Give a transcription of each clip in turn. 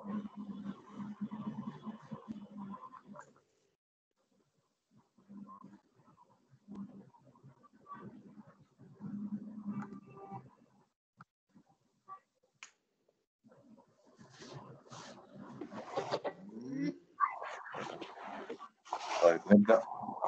طيب نبدأ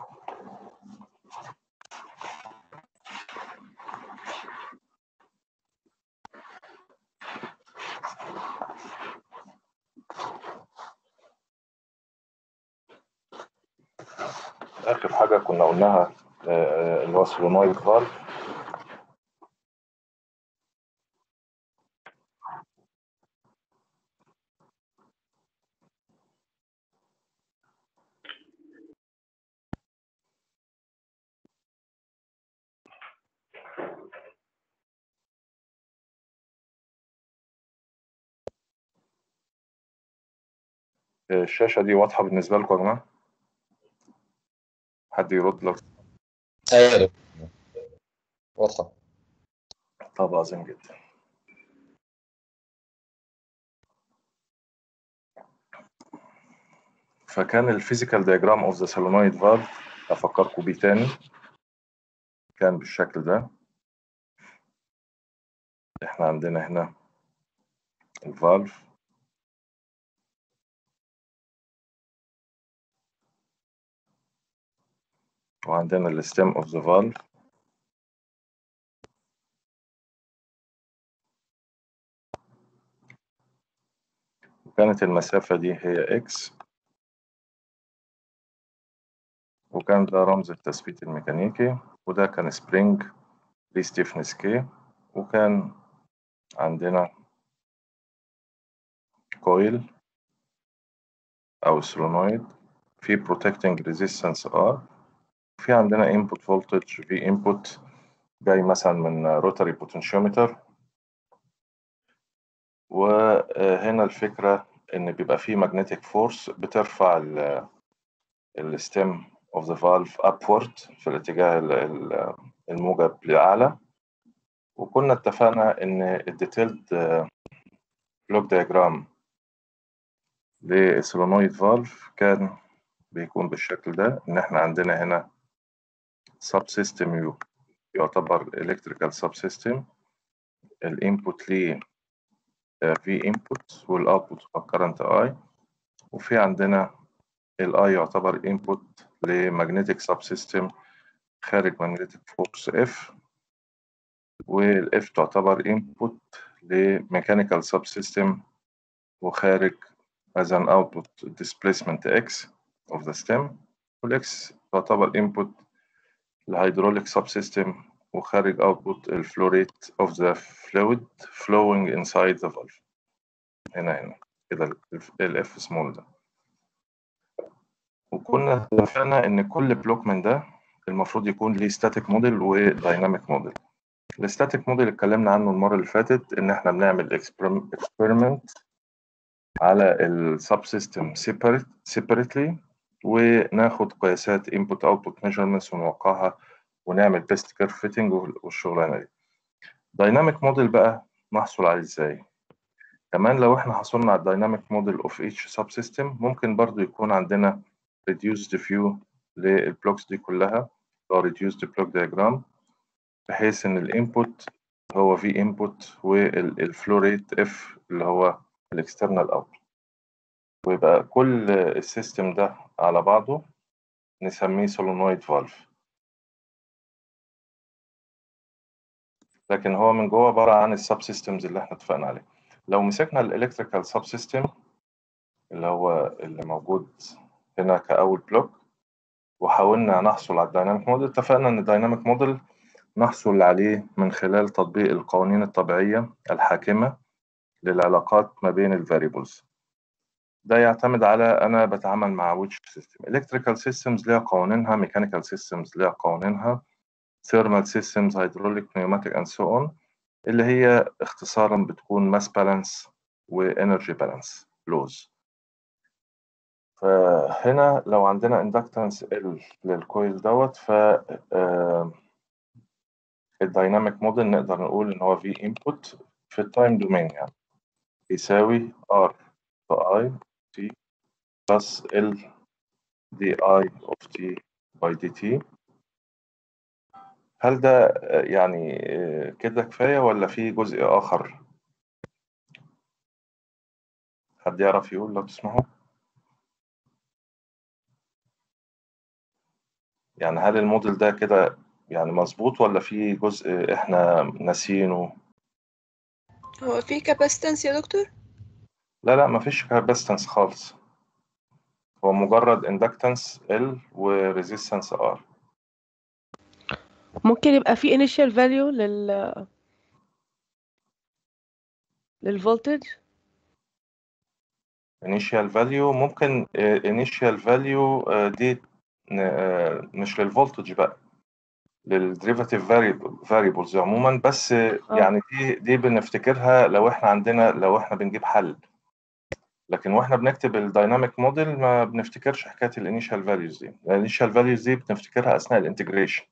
آخر حاجة كنا قلناها آه، اللي هو السولونويد فالف آه، الشاشة دي واضحة بالنسبة لكم يا جماعة؟ حد يرد لو ايوه يا دكتور. واضحة طب عظيم جدا فكان الفيزيكال دياجرام اوف ذا سولينويد فالف افكركم بيه تاني كان بالشكل ده احنا عندنا هنا الفالف وعندنا الستيم اوف ذا فالف وكانت المسافة دي هي اكس وكان ده رمز التثبيت الميكانيكي وده كان سبرينج ليه ستيفنس كي وكان عندنا كويل أو سولونويد في protecting resistance R في عندنا input voltage في input جاي مثلا من rotary potentiometer وهنا الفكرة إن بيبقى في magnetic force بترفع ال ال stem of the valve upward في الاتجاه ال- ال- الموجب لأعلى وكنا اتفقنا إن الديتيلد بلوك diagram للسولونويد فالف كان بيكون بالشكل ده إن إحنا عندنا هنا سب سيستم يو يعتبر electrical sub system الانبوت ليه في انبوت والاوتبوت هو current I وفي عندنا الاي يعتبر انبوت لمagnetic sub system خارج magnetic force F والاف تعتبر انبوت لميكانيكال سب سيستم وخارج as an output displacement X of the stem والإكس تعتبر input لهيدروليك سب سيستم وخارج output الفلو ريت of the fluid flowing inside the valve هنا هنا كده ال F small ده وكنا اتفقنا إن كل بلوك من ده المفروض يكون ليه static موديل ودايناميك موديل الستاتيك موديل اتكلمنا عنه المرة اللي فاتت إن إحنا بنعمل experiment على السب سيستم separately وناخد قياسات input output measurements ونوقعها ونعمل best curve fitting والشغلانة دي دايناميك موديل بقى نحصل عليه ازاي كمان لو احنا حصلنا على الدايناميك موديل of each subsystem ممكن برضو يكون عندنا reduced view للبلوكس دي كلها أو reduced block diagram بحيث ان الانبوت هو في انبوت والفلو ريت اف اللي هو الاكسترنال اوت ويبقى كل السيستم ده على بعضه نسميه سولونويد فالف لكن هو من جوه عباره عن السب سيستمز اللي احنا اتفقنا عليه لو مسكنا الالكتريكال سب سيستم اللي هو اللي موجود هنا كاول بلوك وحاولنا نحصل على الدايناميك موديل اتفقنا ان الدايناميك موديل نحصل عليه من خلال تطبيق القوانين الطبيعيه الحاكمه للعلاقات ما بين الفاريبلز ده يعتمد على انا بتعامل مع which system electrical systems ليها قوانينها mechanical systems ليها قوانينها thermal systems hydraulic pneumatic and so on اللي هي اختصارا بتكون mass balance و energy balance laws فهنا لو عندنا inductance L للكويل دوت ف الدايناميك موديل نقدر نقول ان هو V input في التايم دومين يعني يساوي R I t plus L di of t by dt هل ده آه، يعني آه، كده كفاية ولا في جزء آخر؟ حد يعرف يقول لو تسمحوا؟ يعني هل الموديل ده كده يعني مظبوط ولا في جزء احنا ناسيينه؟ هو في كاباسيتنس يا دكتور لا لا مفيش كاباستنس خالص هو مجرد اندكتنس L وريزيستنس R ممكن يبقى في initial value لل للفولتج initial value ممكن آه، initial value آه، دي آه، مش للفولتج بقى للديريفاتيف variables عموما بس يعني دي دي بنفتكرها لو احنا عندنا لو احنا بنجيب حل لكن واحنا بنكتب الدايناميك موديل ما بنفتكرش حكايه الانيشال فاليوز دي الانيشال فاليوز دي بنفتكرها اثناء الانتجريشن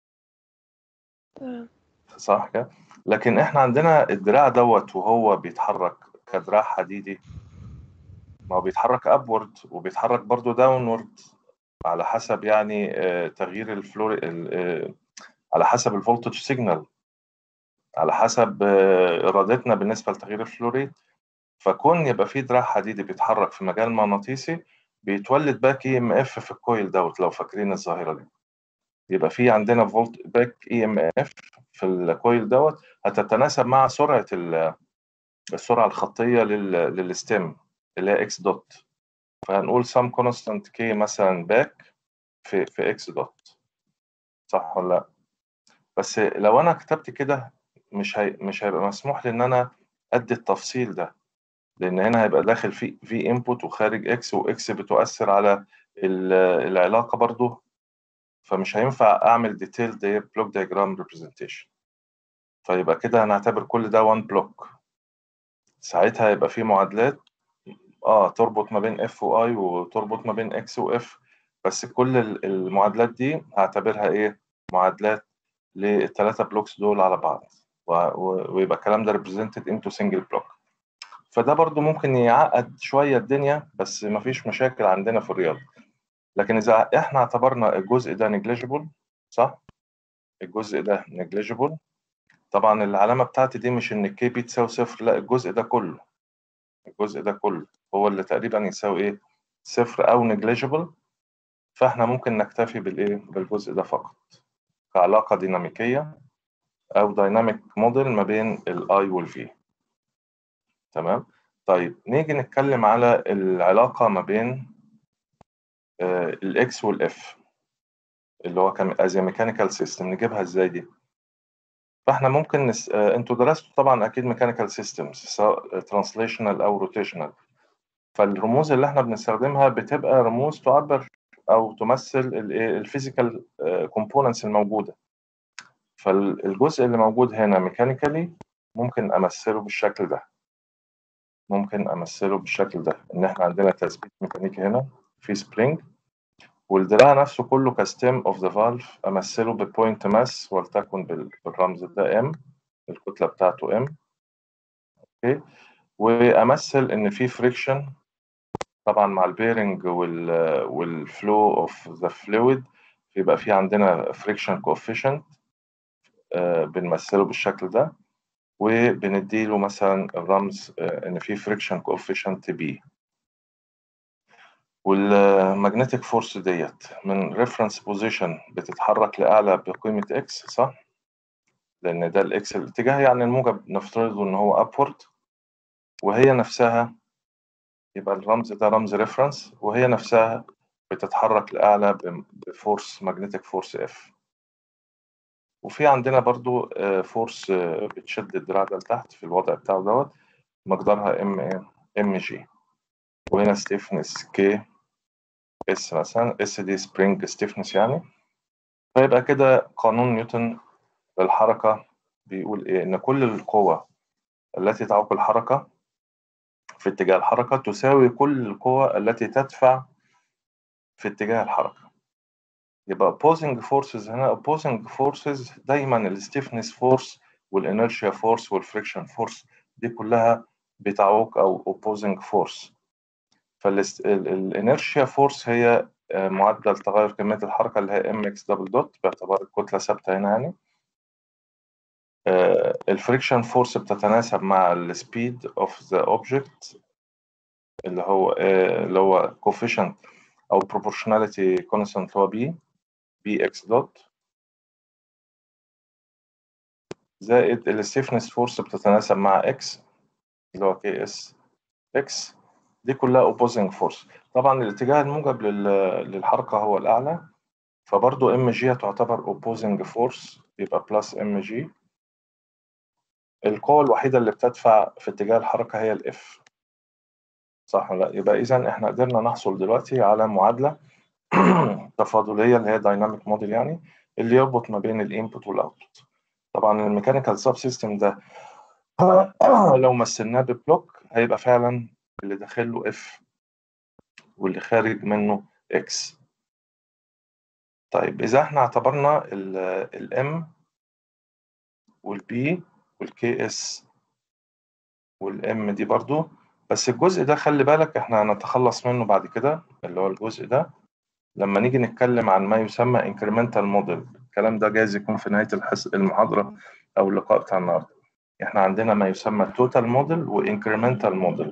تمام. صح كده لكن احنا عندنا الدراع دوت وهو بيتحرك كدراع حديدي ما هو بيتحرك ابورد وبيتحرك برضو داونورد على حسب يعني آه، تغيير الفلور ال- آه، على حسب الفولتج سيجنال على حسب آه، ارادتنا بالنسبه لتغيير الفلوريد فكون يبقى في دراع حديدي بيتحرك في مجال مغناطيسي بيتولد باك اي ام اف في الكويل دوت لو فاكرين الظاهره دي يبقى في عندنا فولت باك اي ام اف في الكويل دوت هتتناسب مع سرعه ال- السرعه الخطيه لل للستيم اللي هي اكس دوت فهنقول سم كونستانت كي مثلا باك في في اكس دوت صح ولا لا بس لو انا كتبت كده مش هي مش هيبقى مسموح لي ان انا ادي التفصيل ده لان هنا هيبقى داخل في في انبوت وخارج اكس واكس بتؤثر على ال- العلاقه برضو فمش هينفع اعمل ديتيل دي بلوك دايجرام ريبريزنتيشن فيبقى كده هنعتبر كل ده وان بلوك ساعتها يبقى في معادلات اه تربط ما بين اف واي وتربط ما بين اكس واف بس كل ال- المعادلات دي هعتبرها ايه معادلات للثلاثه بلوكس دول على بعض و- و- ويبقى الكلام ده represented into single block فده برضو ممكن يعقد شوية الدنيا بس مفيش مشاكل عندنا في الرياضة لكن إذا إحنا اعتبرنا الجزء ده negligible صح؟ الجزء ده negligible طبعا العلامة بتاعتي دي مش إن الكي بي تساوي صفر لا الجزء ده كله الجزء ده كله هو اللي تقريبا يساوي إيه؟ صفر أو negligible فإحنا ممكن نكتفي بالإيه؟ بالجزء ده فقط كعلاقة ديناميكية أو دايناميك موديل ما بين الآي والفي تمام طيب نيجي نتكلم على العلاقة ما بين الاكس والاف اللي هو كان از ميكانيكال سيستم نجيبها ازاي دي فاحنا ممكن نس... آه، انتوا درستوا طبعا اكيد ميكانيكال سيستمز سواء ترانسليشنال او روتيشنال فالرموز اللي احنا بنستخدمها بتبقى رموز تعبر او تمثل الفيزيكال كومبوننتس الموجوده فالجزء اللي موجود هنا ميكانيكالي ممكن امثله بالشكل ده ممكن امثله بالشكل ده ان احنا عندنا تثبيت ميكانيكي هنا في سبرينج والدراع نفسه كله كستيم اوف ذا فالف امثله ببوينت ماس ولتكن بال- بالرمز ده ام الكتله بتاعته ام اوكي وامثل ان في فريكشن طبعا مع البيرنج وال والفلو اوف ذا فلويد يبقى في عندنا فريكشن كوفيشنت بنمثله بالشكل ده وبنديله مثلا الرمز آه، ان في فريكشن كوفيشنت بي والمagnetic فورس ديت من ريفرنس بوزيشن بتتحرك لاعلى بقيمه اكس صح لان ده الاكس الاتجاه يعني الموجب نفترضه ان هو ابورد وهي نفسها يبقى الرمز ده رمز ريفرنس وهي نفسها بتتحرك لاعلى ب- بفورس ماجنتيك فورس اف وفي عندنا برضو آه، فورس آه، بتشد الدراع ده لتحت في الوضع بتاعه دوت مقدارها ام ام جي وهنا ستيفنس كي اس مثلا اس دي سبرينج ستيفنس يعني فيبقى كده قانون نيوتن للحركة بيقول إيه؟ إن كل القوى التي تعوق الحركة في اتجاه الحركة تساوي كل القوى التي تدفع في اتجاه الحركة يبقى opposing forces هنا opposing forces دايما الستيفنس فورس والانرشيا فورس والفريكشن فورس دي كلها بتعوق أو opposing force فالانيرشيا فورس هي آه، معدل تغير كمية الحركة اللي هي ام اكس دبل دوت باعتبار الكتلة ثابتة هنا يعني الفريكشن فورس بتتناسب مع السبيد اوف ذا اوبجكت اللي هو آه، اللي هو coefficient او proportionality constant هو بي بي اكس دوت زائد الستيفنس فورس بتتناسب مع اكس اللي هو كي اس اكس دي كلها opposing force طبعا الاتجاه الموجب لل- للحركة هو الأعلى فبرضو ام جي تعتبر opposing force يبقى بلس ام جي القوة الوحيدة اللي بتدفع في اتجاه الحركة هي الاف صح ولا لا يبقى إذا احنا قدرنا نحصل دلوقتي على معادلة تفاضلية اللي هي دايناميك موديل يعني اللي يربط ما بين الانبوت والاوتبوت طبعا الميكانيكال سب سيستم ده لو مثلناه ببلوك هيبقى فعلا اللي داخل له اف واللي خارج منه اكس طيب اذا احنا اعتبرنا الام والبي والكي اس والام دي برضو بس الجزء ده خلي بالك احنا هنتخلص منه بعد كده اللي هو الجزء ده لما نيجي نتكلم عن ما يسمى incremental model الكلام ده جايز يكون في نهاية الحس... المحاضرة أو اللقاء بتاع النهاردة احنا عندنا ما يسمى total model و incremental model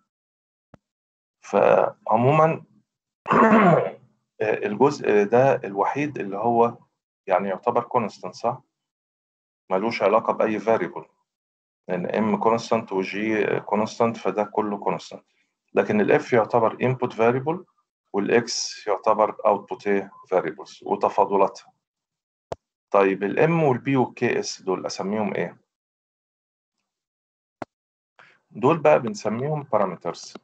فعموما الجزء ده الوحيد اللي هو يعني يعتبر constant صح؟ ملوش علاقة بأي variable لأن m constant و g constant فده كله constant لكن ال f يعتبر input variable والاكس يعتبر output ايه variables وتفاضلاتها طيب الام والبي والكي اس دول اسميهم ايه دول بقى بنسميهم parameters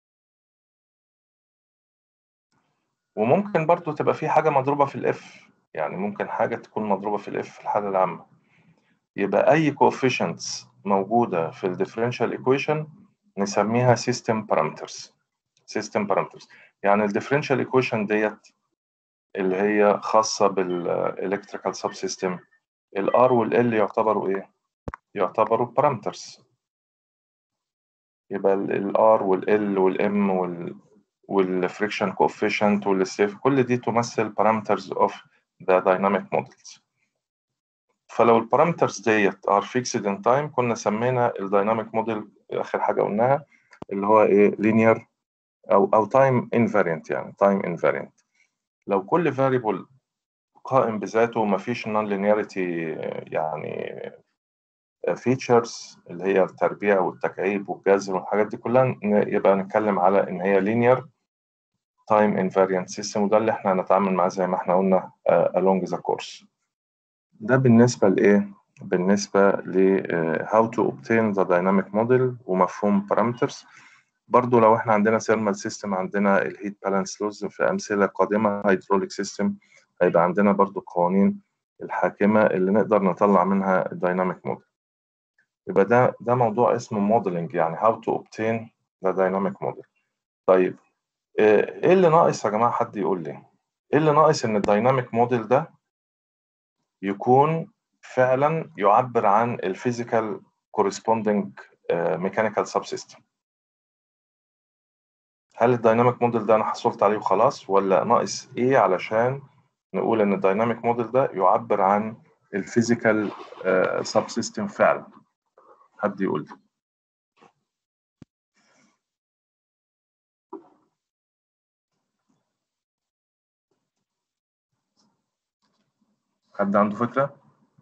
وممكن برضو تبقى في حاجة مضروبة في الاف يعني ممكن حاجة تكون مضروبة في الاف في الحالة العامة يبقى أي coefficients موجودة في الديفرنشال equation نسميها system parameters system parameters يعني الديفرنشال ايكويشن ديت اللي هي خاصة بالالكتريكال سب سيستم الار والال يعتبروا ايه؟ يعتبروا بارامترز يبقى الار والال والام وال والفريكشن كوفيشنت والستيف كل دي تمثل بارامترز اوف ذا دايناميك موديلز فلو البارامترز ديت ار فيكسد ان تايم كنا سمينا الدايناميك موديل اخر حاجه قلناها اللي هو ايه لينير او او تايم انفاريانت يعني تايم انفاريانت لو كل فاريبل قائم بذاته ما فيش نون لينياريتي يعني فيتشرز اللي هي التربيع والتكعيب والجذر والحاجات دي كلها يبقى نتكلم على ان هي لينير تايم انفاريانت سيستم وده اللي احنا هنتعامل معاه زي ما احنا قلنا along the course ده بالنسبه لايه بالنسبه ل how to obtain the dynamic model ومفهوم parameters برضو لو احنا عندنا ثيرمال سيستم عندنا الهيت بالانس لوز في امثله قادمه هيدروليك سيستم هيبقى عندنا برضو قوانين الحاكمه اللي نقدر نطلع منها الدايناميك موديل يبقى ده ده موضوع اسمه موديلنج يعني how to obtain the dynamic model طيب ايه اللي ناقص يا جماعه حد يقول لي ايه اللي ناقص ان الدايناميك موديل ده يكون فعلا يعبر عن الفيزيكال كورسبوندينج ميكانيكال سب سيستم هل الدايناميك موديل ده انا حصلت عليه وخلاص ولا ناقص ايه علشان نقول ان الدايناميك موديل ده يعبر عن الفيزيكال سب سيستم فعلا حد يقول لي حد عنده فكره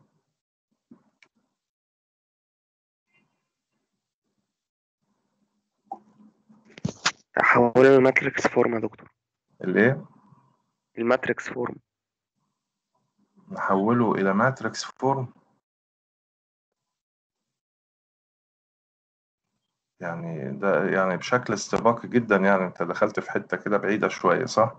حولنا الماتريكس فورم يا دكتور الايه الماتريكس فورم نحوله الى ماتريكس فورم يعني ده يعني بشكل استباقي جدا يعني انت دخلت في حته كده بعيده شويه صح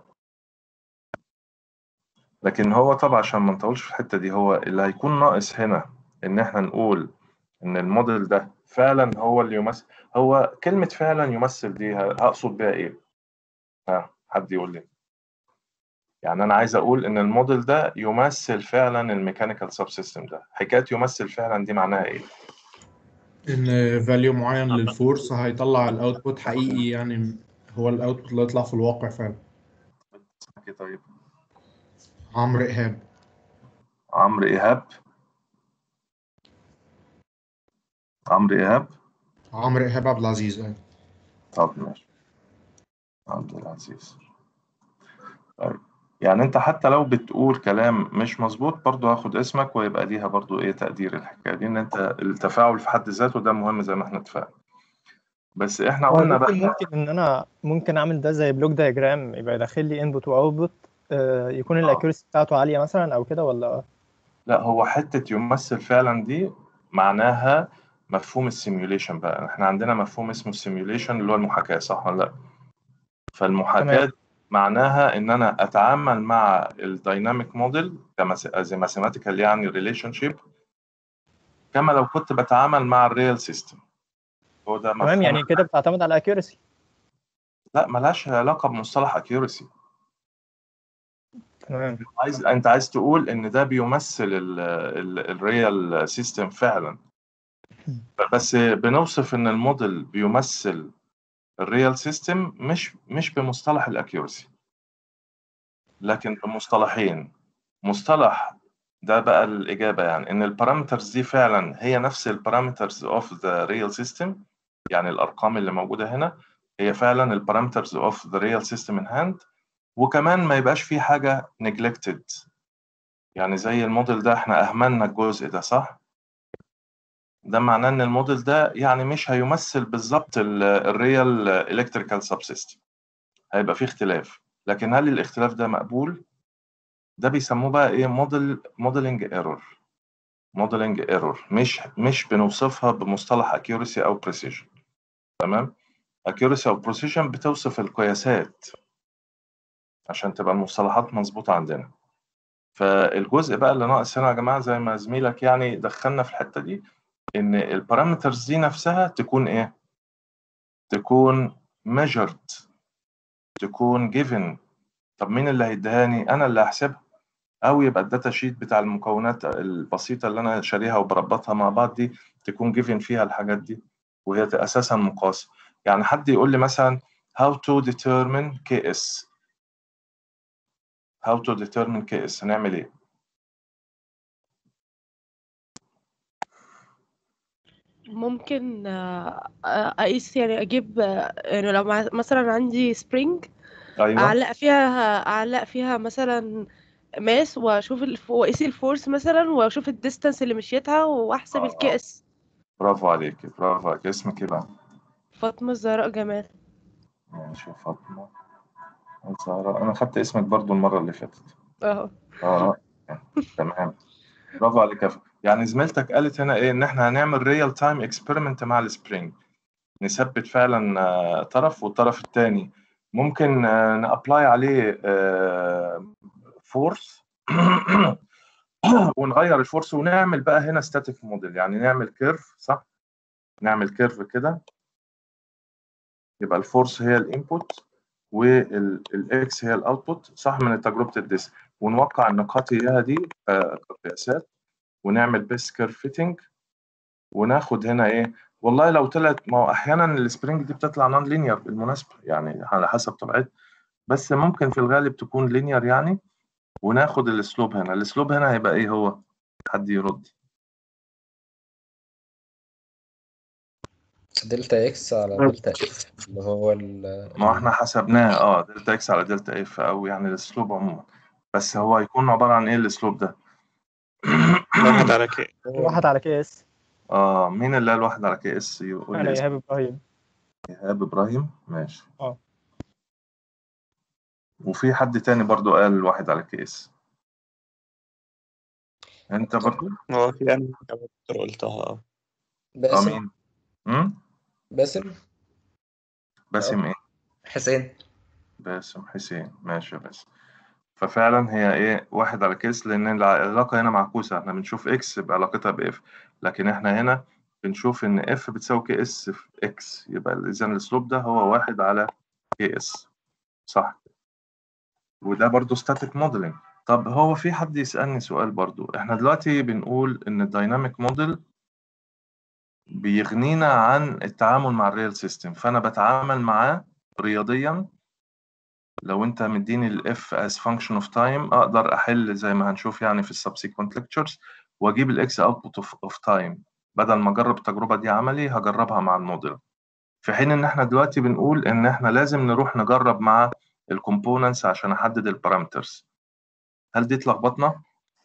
لكن هو طبعا عشان ما نطولش في الحته دي هو اللي هيكون ناقص هنا ان احنا نقول ان الموديل ده فعلا هو اللي يمثل هو كلمه فعلا يمثل دي هقصد بيها ايه ها حد يقول لي يعني انا عايز اقول ان الموديل ده يمثل فعلا الميكانيكال سب سيستم ده حكايه يمثل فعلا دي معناها ايه ان فاليو معين للفورس هيطلع الاوتبوت حقيقي يعني هو الاوتبوت اللي يطلع في الواقع فعلا اسمك ايه طيب عمرو ايهاب عمرو ايهاب عمرو ايهاب عمرو ايهاب عبد العزيز ايوه طب ماشي عبد العزيز طيب يعني انت حتى لو بتقول كلام مش مظبوط برضو هاخد اسمك ويبقى ليها برضو ايه تقدير الحكايه دي ان انت التفاعل في حد ذاته ده مهم زي ما احنا اتفقنا بس احنا هو قلنا ممكن بقى ممكن ان انا ممكن اعمل ده زي بلوك دايجرام يبقى يدخل لي انبوت واوتبوت يكون الاكيورسي بتاعته عاليه مثلا او كده ولا لا هو حته يمثل فعلا دي معناها مفهوم السيميوليشن بقى احنا عندنا مفهوم اسمه السيميوليشن اللي هو المحاكاه صح ولا لا فالمحاكاه تمام. معناها ان انا اتعامل مع الدايناميك موديل زي ماثيماتيكال يعني ريليشن شيب كما لو كنت بتعامل مع الريال سيستم هو ده تمام مفهوم يعني كده بتعتمد على الاكيورسي لا ملهاش علاقه بمصطلح اكيورسي تمام عايز انت عايز تقول ان ده بيمثل الريال سيستم فعلا بس بنوصف ان الموديل بيمثل الريال سيستم مش مش بمصطلح الاكيورسي لكن بمصطلحين مصطلح ده بقى الاجابه يعني ان البارامترز دي فعلا هي نفس البارامترز اوف ذا ريال سيستم يعني الارقام اللي موجوده هنا هي فعلا البارامترز اوف ذا ريال سيستم ان هاند وكمان ما يبقاش في حاجه neglected يعني زي الموديل ده احنا اهملنا الجزء ده صح ده معناه ان الموديل ده يعني مش هيمثل بالظبط الريال الكتريكال سب سيستم هيبقى فيه اختلاف لكن هل الاختلاف ده مقبول ده بيسموه بقى ايه موديل موديلنج ايرور موديلنج ايرور مش مش بنوصفها بمصطلح اكيورسي او بريسيجن تمام اكيورسي او بريسيجن بتوصف القياسات عشان تبقى المصطلحات مظبوطه عندنا فالجزء بقى اللي ناقص هنا يا جماعه زي ما زميلك يعني دخلنا في الحته دي ان البارامترز دي نفسها تكون ايه تكون measured تكون given طب مين اللي هيديهاني انا اللي هحسبها او يبقى الداتا شيت بتاع المكونات البسيطه اللي انا شاريها وبربطها مع بعض دي تكون given فيها الحاجات دي وهي اساسا مقاسه يعني حد يقول لي مثلا how to determine KS how to determine KS هنعمل ايه ممكن آه، آه، اقيس يعني اجيب آه، يعني لو مع- مثلا عندي سبرينج ايوه اعلق فيها اعلق فيها مثلا ماس واشوف الف... واقيس الفورس مثلا واشوف الديستانس اللي مشيتها واحسب آه، الكي آه. اس برافو عليك برافو عليك اسمك ايه بقى فاطمة الزهراء جمال ماشي يا فاطمه زهراء انا خدت اسمك برضو المره اللي فاتت اه اه تمام برافو عليك يا ف- يعني زميلتك قالت هنا ايه ان احنا هنعمل ريال تايم اكسبيرمنت مع السبرينج نثبت فعلا آه، طرف والطرف الثاني ممكن نابلاي عليه فورس ونغير الفورس ونعمل بقى هنا ستاتيك موديل يعني نعمل كيرف صح نعمل كيرف كده يبقى الفورس هي الانبوت والاكس هي الاوتبوت صح من تجربه الديس ونوقع النقاط اياها دي آه، كقياسات ونعمل بيس كيرف فيتنج وناخد هنا ايه والله لو طلعت ما هو احيانا السبرينج دي بتطلع نون لينير بالمناسبه يعني على حسب طبيعتها بس ممكن في الغالب تكون لينير يعني وناخد السلوب هنا السلوب هنا هيبقى ايه هو حد يرد دلتا اكس على دلتا اف اللي هو ال ما هو احنا حسبناه اه دلتا اكس على دلتا اف او يعني السلوب عموما بس هو هيكون عباره عن ايه السلوب ده واحد على كي واحد على كي اس اه مين اللي قال واحد على كي اس يقول انا لي اسمه ايهاب ابراهيم ايهاب ابراهيم ماشي اه وفي حد تاني برضو قال واحد على كي اس انت برضو هو في أنا دكتور قلتها اه اه باسم مين امم باسم باسم ايه حسين باسم حسين ماشي يا باسم ففعلا هي ايه واحد على كيس لان العلاقه هنا معكوسه احنا بنشوف اكس بعلاقتها باف لكن احنا هنا بنشوف ان اف بتساوي كي اس في اكس يبقى اذا الاسلوب ده هو واحد على كي اس صح وده برضو ستاتيك موديلنج طب هو في حد يسألني سؤال برضو احنا دلوقتي بنقول ان الدايناميك موديل بيغنينا عن التعامل مع الريال سيستم فانا بتعامل معاه رياضيا لو انت مديني الاف as function of time اقدر احل زي ما هنشوف يعني في subsequent lectures واجيب الاكس output of, of time بدل ما اجرب التجربه دي عملي هجربها مع الموديل في حين ان احنا دلوقتي بنقول ان احنا لازم نروح نجرب مع الكومبوننتس عشان احدد البارامترز هل دي اتلخبطنا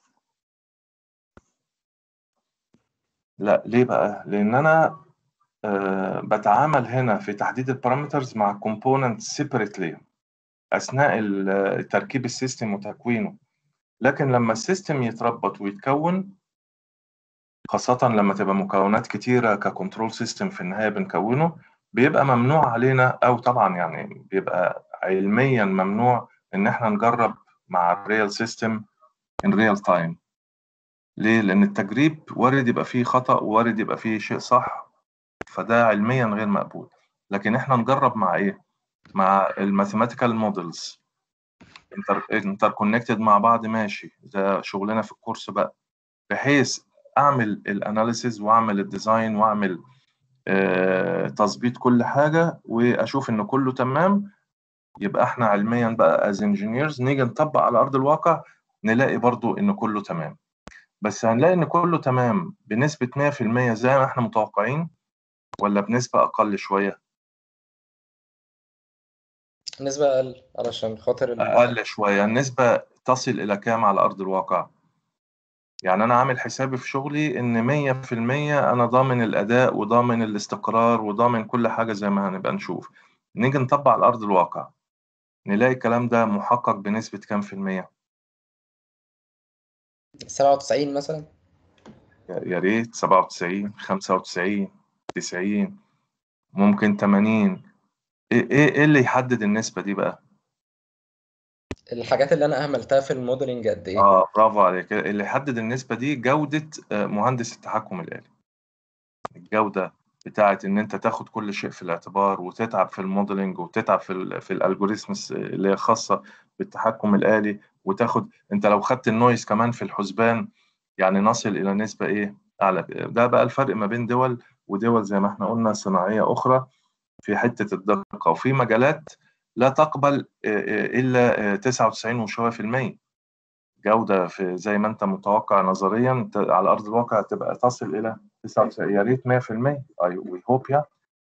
لا ليه بقى لان انا آه بتعامل هنا في تحديد البارامترز مع كومبوننت سيبريتلي اثناء ال- تركيب السيستم وتكوينه لكن لما السيستم يتربط ويتكون خاصة لما تبقى مكونات كتيرة ككنترول سيستم في النهاية بنكونه بيبقى ممنوع علينا أو طبعا يعني بيبقى علميا ممنوع إن إحنا نجرب مع الريال سيستم in real time ليه؟ لأن التجريب وارد يبقى فيه خطأ وارد يبقى فيه شيء صح فده علميا غير مقبول لكن إحنا نجرب مع إيه؟ مع الماثيماتيكال مودلز انتر كونكتد مع بعض ماشي ده شغلنا في الكورس بقى بحيث اعمل الاناليسيز واعمل الديزاين واعمل آه تظبيط كل حاجه واشوف ان كله تمام يبقى احنا علميا بقى از انجينيرز نيجي نطبق على ارض الواقع نلاقي برضو ان كله تمام بس هنلاقي ان كله تمام بنسبه 100% زي ما احنا متوقعين ولا بنسبه اقل شويه نسبة أقل علشان خاطر ال- اقل شويه النسبه تصل الى كام على ارض الواقع يعني انا عامل حسابي في شغلي ان 100% انا ضامن الاداء وضامن الاستقرار وضامن كل حاجه زي ما هنبقى نشوف نيجي نطبق على ارض الواقع نلاقي الكلام ده محقق بنسبه كام في الميه 97 مثلا يا يا ريت 97 95 90 ممكن 80 ايه ايه إيه اللي يحدد النسبه دي بقى الحاجات اللي أنا أهملتها في الموديلنج قد إيه؟ اه برافو عليك اللي يحدد النسبة دي جودة آه، مهندس التحكم الآلي الجودة بتاعة إن أنت تاخد كل شيء في الاعتبار وتتعب في الموديلنج وتتعب في ال في الالجوريزمز اللي هي خاصة بالتحكم الآلي وتاخد أنت لو خدت النويز كمان في الحسبان يعني نصل إلى نسبة إيه أعلى ده بقى الفرق ما بين دول ودول زي ما احنا قلنا صناعية أخرى في حتة الدقة وفي مجالات لا تقبل آه، آه، إلا آه، 99 وشوية في المية جودة في زي ما أنت متوقع نظريا ت- على أرض الواقع تبقى تصل إلى 99 يا ريت 100% أي وي هوب يا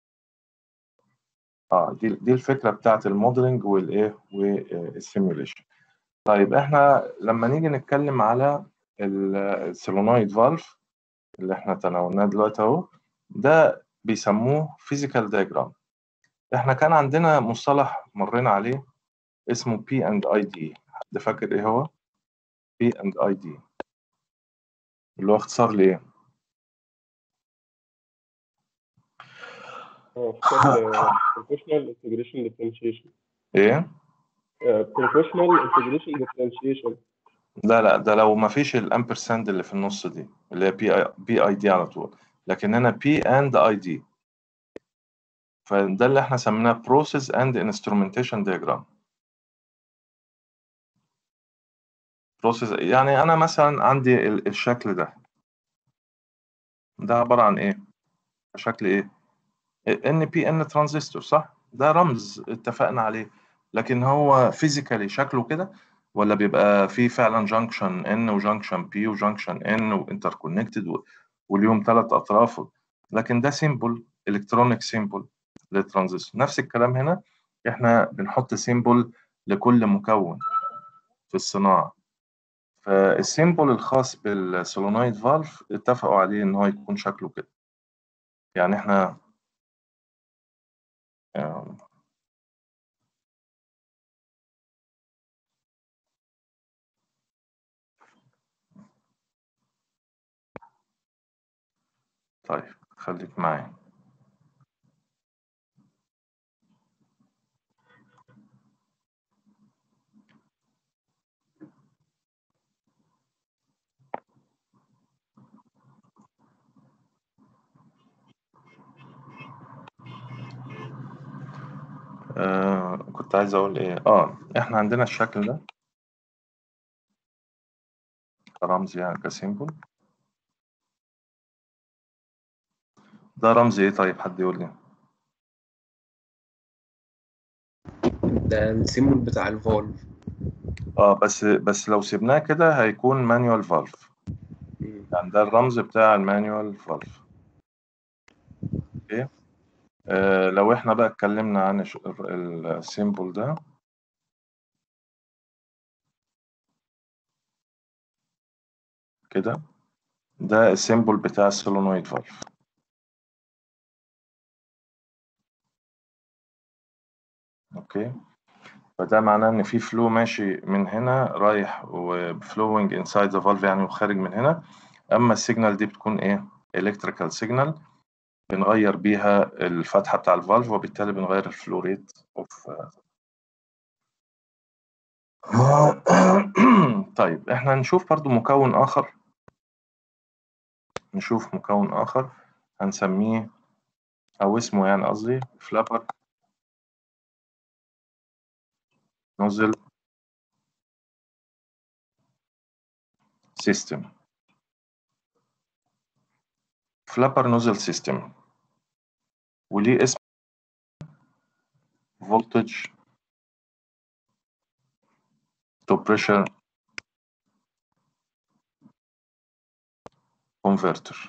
اه دي دي الفكرة بتاعت الموديلنج والإيه والسيميوليشن طيب إحنا لما نيجي نتكلم على السولونويد فالف اللي إحنا تناولناه دلوقتي أهو ده بيسموه فيزيكال دايجرام إحنا كان عندنا مصطلح مرينا عليه اسمه بي اند اي دي حد فاكر إيه هو؟ بي اند اي دي اللي هو اختصار لإيه؟ بروفيشنال انتجريشن ديفرنشيشن إيه؟ بروفيشنال انتجريشن ديفرنشيشن لا لا ده لو ما فيش الامبرساند اللي في النص دي اللي هي بي اي بي اي دي على طول لكن هنا بي اند اي دي فده اللي احنا سميناه بروسيس اند انسترومنتيشن دياجرام بروسيس يعني انا مثلا عندي ال- الشكل ده ده عباره عن ايه شكل ايه ان بي ان ترانزستور صح ده رمز اتفقنا عليه لكن هو فيزيكالي شكله كده ولا بيبقى فيه فعلا جانكشن ان وجانكشن بي وجانكشن ان وانتر كونكتد واليوم ثلاث اطراف لكن ده سيمبل الكترونيك سيمبل للترانزستور نفس الكلام هنا احنا بنحط سيمبل لكل مكون في الصناعه فالسيمبل الخاص بالسولونويد فالف اتفقوا عليه ان هو يكون شكله كده يعني احنا آم، طيب خليك معايا آه كنت عايز اقول ايه اه احنا عندنا الشكل ده كرمز يعني كسيمبل ده رمز ايه طيب حد يقول لي ده السيمبل بتاع الفولف اه بس بس لو سيبناه كده هيكون مانيوال فالف يعني ده الرمز بتاع المانيوال فالف اوكي آه لو احنا بقى اتكلمنا عن السيمبل ده كده ده السيمبل بتاع السولونويد فالف اوكي فده معناه ان في فلو ماشي من هنا رايح وفلوينج انسايد ذا فالف يعني وخارج من هنا اما السيجنال دي بتكون ايه الكتريكال سيجنال بنغير بيها الفتحه بتاع الفالف وبالتالي بنغير الفلو ريت اوف طيب احنا نشوف برضو مكون اخر نشوف مكون اخر هنسميه او اسمه يعني قصدي فلابر نوزل سيستم فلابر نوزل سيستم وليه اسم voltage to pressure converter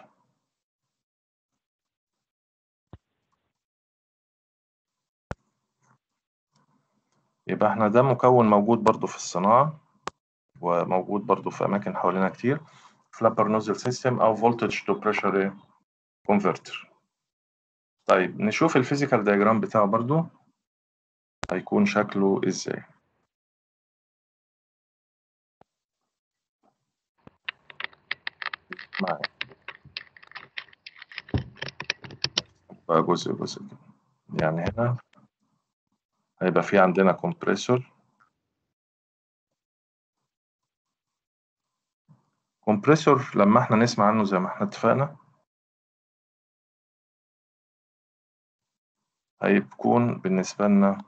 يبقى احنا ده مكون موجود برضو في الصناعة وموجود برضو في أماكن حوالينا كتير فلابر نوزل سيستم أو voltage to pressure converter طيب نشوف الفيزيكال دياجرام بتاعه برضو هيكون شكله ازاي معايا بقى جزء جزء كده يعني هنا هيبقى في عندنا كومبريسور كومبريسور لما احنا نسمع عنه زي ما احنا اتفقنا هيكون بالنسبة لنا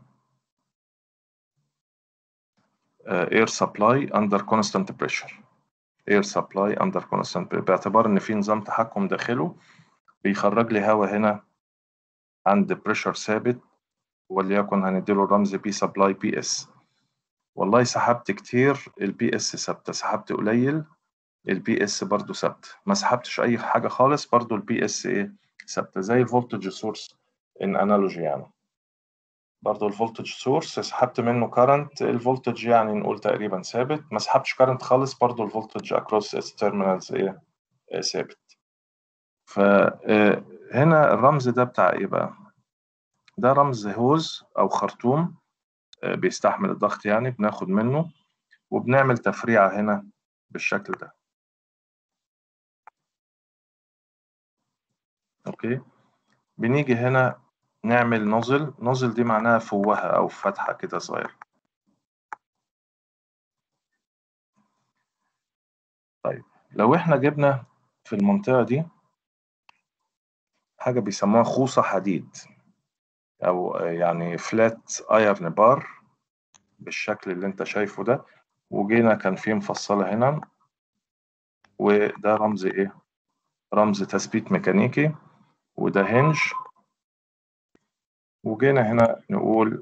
air supply under constant pressure air supply under constant pressure باعتبار ان في نظام تحكم داخله بيخرج لي هواء هنا عند بريشر ثابت وليكن هنديله الرمز بي سبلاي بي اس والله سحبت كتير البي اس ثابته سحبت قليل البي اس برضو ثابته ما سحبتش اي حاجه خالص برضو البي اس ايه ثابته زي الفولتج سورس ان انالوجي يعني برضو الفولتج سورس سحبت منه كارنت الفولتج يعني نقول تقريبا ثابت ما سحبتش كارنت خالص برضو الفولتج اكروس its terminals ايه آه، ثابت فهنا الرمز ده بتاع ايه بقى ده رمز هوز او خرطوم آه، بيستحمل الضغط يعني بناخد منه وبنعمل تفريعة هنا بالشكل ده اوكي بنيجي هنا نعمل نوزل نوزل دي معناها فوهة او فتحة كده صغيرة طيب لو احنا جبنا في المنطقة دي حاجة بيسموها خوصة حديد او يعني فلات ايرن بار بالشكل اللي انت شايفه ده وجينا كان فيه مفصلة هنا وده رمز ايه رمز تثبيت ميكانيكي وده هنج وجينا هنا نقول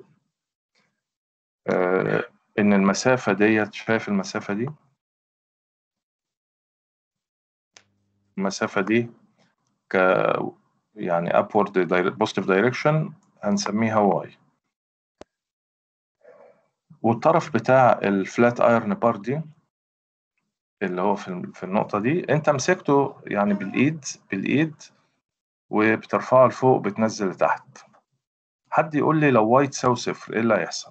آه ان المسافة ديت شايف المسافة دي المسافة دي ك يعني upward direct- positive direction هنسميها واي والطرف بتاع الفلات ايرن بار دي اللي هو في في النقطة دي انت مسكته يعني بالايد بالايد وبترفعه لفوق بتنزل لتحت حد يقول لي لو واي تساوي صفر ايه اللي هيحصل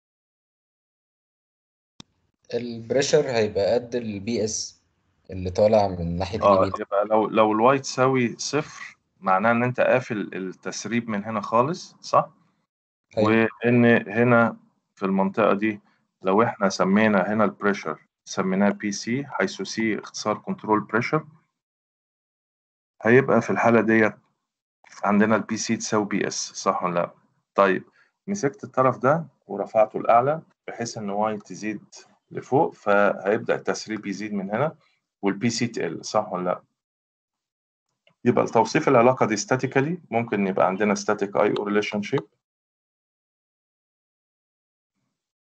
البريشر هيبقى قد البي اس اللي طالع من ناحية اه اليمين يبقى لو لو الواي تساوي صفر معناه ان انت قافل التسريب من هنا خالص صح أيوة. وان هنا في المنطقة دي لو احنا سمينا هنا البريشر سميناه بي سي حيث سي اختصار كنترول بريشر هيبقى في الحالة ديت عندنا البي سي تساوي بي اس صح ولا لا طيب مسكت الطرف ده ورفعته لأعلى بحيث ان واي تزيد لفوق فهيبدأ التسريب يزيد من هنا والبي سي تقل صح ولا لا يبقى توصيف العلاقة دي statically ممكن يبقى عندنا static IO relationship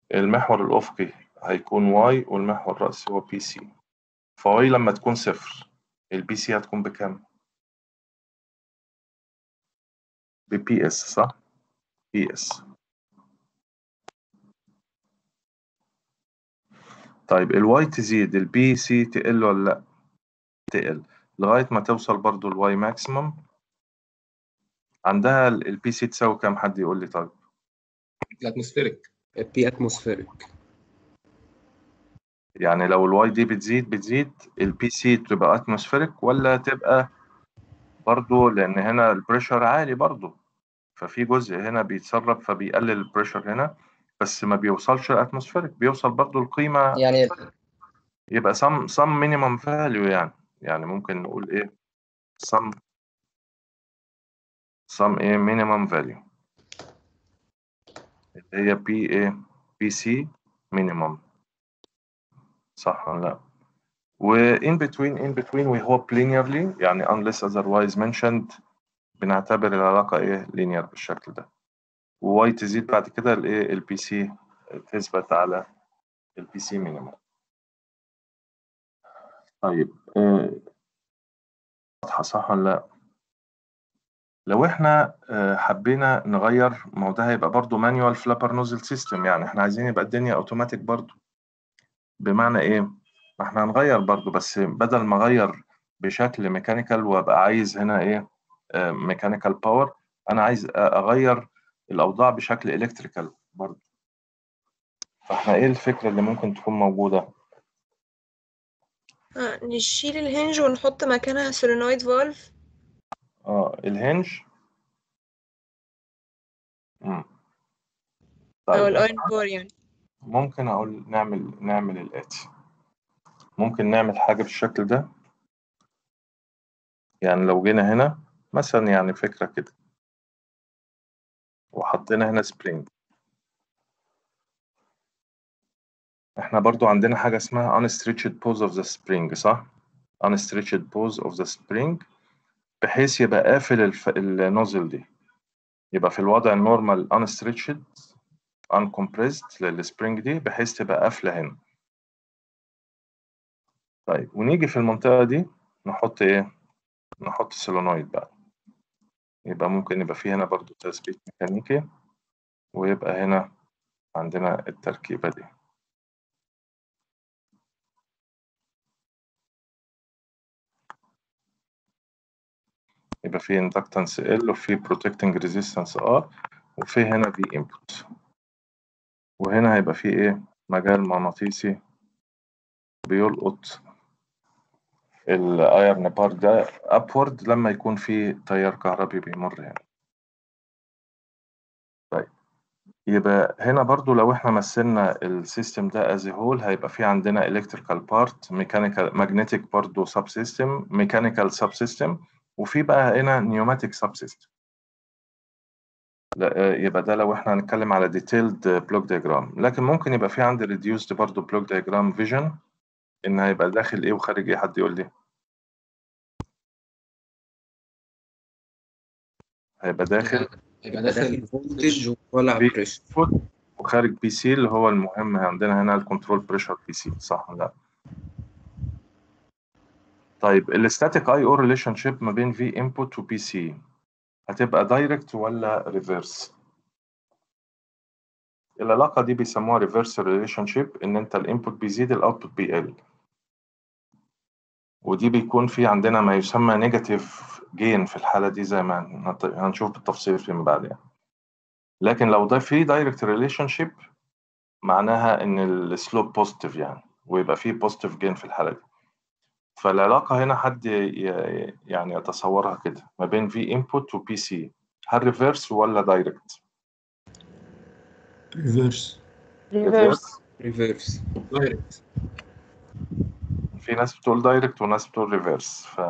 المحور الأفقي هيكون واي والمحور الرأسي هو بي سي فواي لما تكون صفر البي سي هتكون بكام؟ ببي اس صح؟ بي اس طيب الواي تزيد البي سي تقل ولا لا؟ تقل لغاية ما توصل برضو الواي ماكسيمم عندها البي سي تساوي كام حد يقول لي طيب الاتموسفيريك بي اتموسفيريك يعني لو الواي دي بتزيد بتزيد البي سي تبقى اتموسفيريك ولا تبقى برضو لان هنا البريشر عالي برضو ففي جزء هنا بيتسرب فبيقلل البريشر هنا بس ما بيوصلش الاتموسفيريك بيوصل برضو القيمة يعني يبقى some some minimum value يعني يعني ممكن نقول ايه some some ايه minimum value اللي هي بي ايه بي سي minimum صح ولا لا و in between in between we hope linearly يعني unless otherwise mentioned بنعتبر العلاقة ايه linear بالشكل ده و y تزيد بعد كده الايه البي سي تثبت على البي سي minimum طيب آه، واضحة صح ولا لا؟ لو احنا آه، حبينا نغير ما هو ده هيبقى برضه مانيوال فلابر نوزل سيستم يعني احنا عايزين يبقى الدنيا اوتوماتيك برضه بمعنى ايه؟ ما احنا هنغير برضه بس بدل ما اغير بشكل ميكانيكال وابقى عايز هنا ايه ميكانيكال باور انا عايز أ- اغير الاوضاع بشكل الكتريكال برضه فاحنا ايه الفكرة اللي ممكن تكون موجودة؟ آه، نشيل الهنج ونحط مكانها سولينويد فالف اه الهنج مم. او طيب الايرون بار يعني ممكن اقول نعمل نعمل الاتي ممكن نعمل حاجة بالشكل ده يعني لو جينا هنا مثلا يعني فكرة كده وحطينا هنا سبرينج احنا برضو عندنا حاجة اسمها unstretched pose of the spring صح؟ unstretched pose of the spring بحيث يبقى قافل الف... النوزل دي يبقى في الوضع النورمال unstretched uncompressed للسبرينج دي بحيث تبقى قافلة هنا طيب ونيجي في المنطقة دي نحط ايه؟ نحط سولونويد بقى يبقى ممكن يبقى في هنا برضو تثبيت ميكانيكي ويبقى هنا عندنا التركيبة دي يبقى في inductance L وفي protecting resistance R وفي هنا V input وهنا هيبقى في ايه مجال مغناطيسي بيلقط الايرن بار ده upward لما يكون في تيار كهربي بيمر هنا طيب يبقى هنا برضو لو احنا مثلنا السيستم ده as a whole هيبقى في عندنا electrical part mechanical magnetic برضو subsystem mechanical subsystem وفي بقى هنا pneumatic subsystem لا يبقى ده لو احنا هنتكلم على detailed block diagram لكن ممكن يبقى في عندي reduced برضو block diagram vision ان هيبقى داخل ايه وخارج ايه حد يقول لي هيبقى داخل يبقى داخل فولتج وطالع في بريشر input وخارج بي سي اللي هو المهم عندنا هنا الكنترول بريشر بي سي صح ولا لا طيب الستاتيك اي او ريليشن شيب ما بين في انبوت وبي سي هتبقى دايركت ولا ريفرس العلاقه دي بيسموها ريفرس ريليشن شيب ان انت الانبوت بيزيد الاوتبوت بيقل ودي بيكون في عندنا ما يسمى نيجاتيف جين في الحاله دي زي ما هنط- هنشوف بالتفصيل فيما بعد يعني لكن لو ده في دايركت ريليشن شيب معناها ان السلوب بوزيتيف يعني ويبقى في بوزيتيف جين في الحاله دي فالعلاقه هنا حد ي- يعني يتصورها كده ما بين في انبوت وبي سي هل ريفرس ولا دايركت ريفيرس ريفرس ريفيرس دايركت في ناس بتقول دايركت وناس بتقول ريفرس ف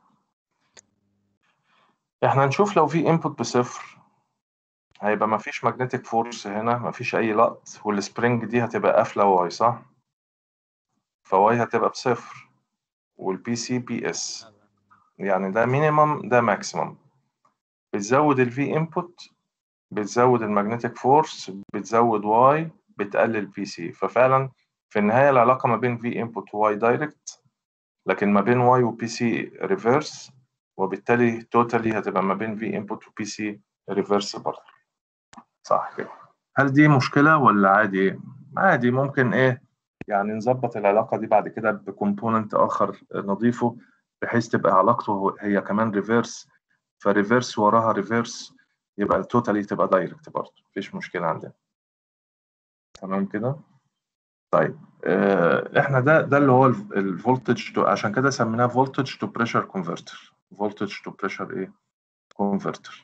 احنا هنشوف لو في انبوت بصفر هيبقى ما فيش ماجنتيك فورس هنا ما فيش اي لقط والسبرينج دي هتبقى قافله واي صح فواي هتبقى بصفر والبي سي بي اس يعني ده مينيمم ده ماكسيمم بتزود الفي انبوت بتزود الماجنتيك فورس بتزود واي بتقلل بي سي ففعلا في النهايه العلاقه ما بين في انبوت وواي دايركت لكن ما بين واي وبي سي ريفرس وبالتالي توتالي هتبقى ما بين في انبوت وبي سي ريفرس برضه صح كده هل دي مشكله ولا عادي عادي ممكن ايه يعني نظبط العلاقه دي بعد كده بكومبوننت اخر نضيفه بحيث تبقى علاقته هي كمان ريفرس فريفرس وراها ريفرس يبقى التوتالي تبقى دايركت برضه مفيش مشكله عندنا تمام كده طيب آه، احنا ده ده اللي هو الفولتج عشان كده سميناه فولتج تو بريشر كونفرتر فولتج تو بريشر ايه كونفرتر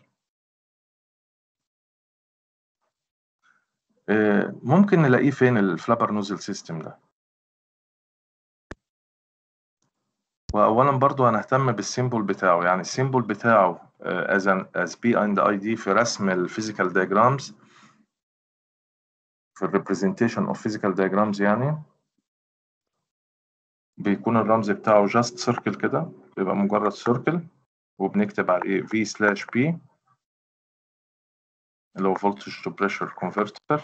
ممكن نلاقيه فين الفلابر نوزل سيستم ده واولا برضو هنهتم بالسيمبل بتاعه يعني السيمبل بتاعه uh, as an as p and id في رسم الفيزيكال diagrams في الريبريزنتيشن اوف physical diagrams يعني بيكون الرمز بتاعه just circle كده بيبقى مجرد circle وبنكتب عليه v slash p اللي هو voltage to pressure converter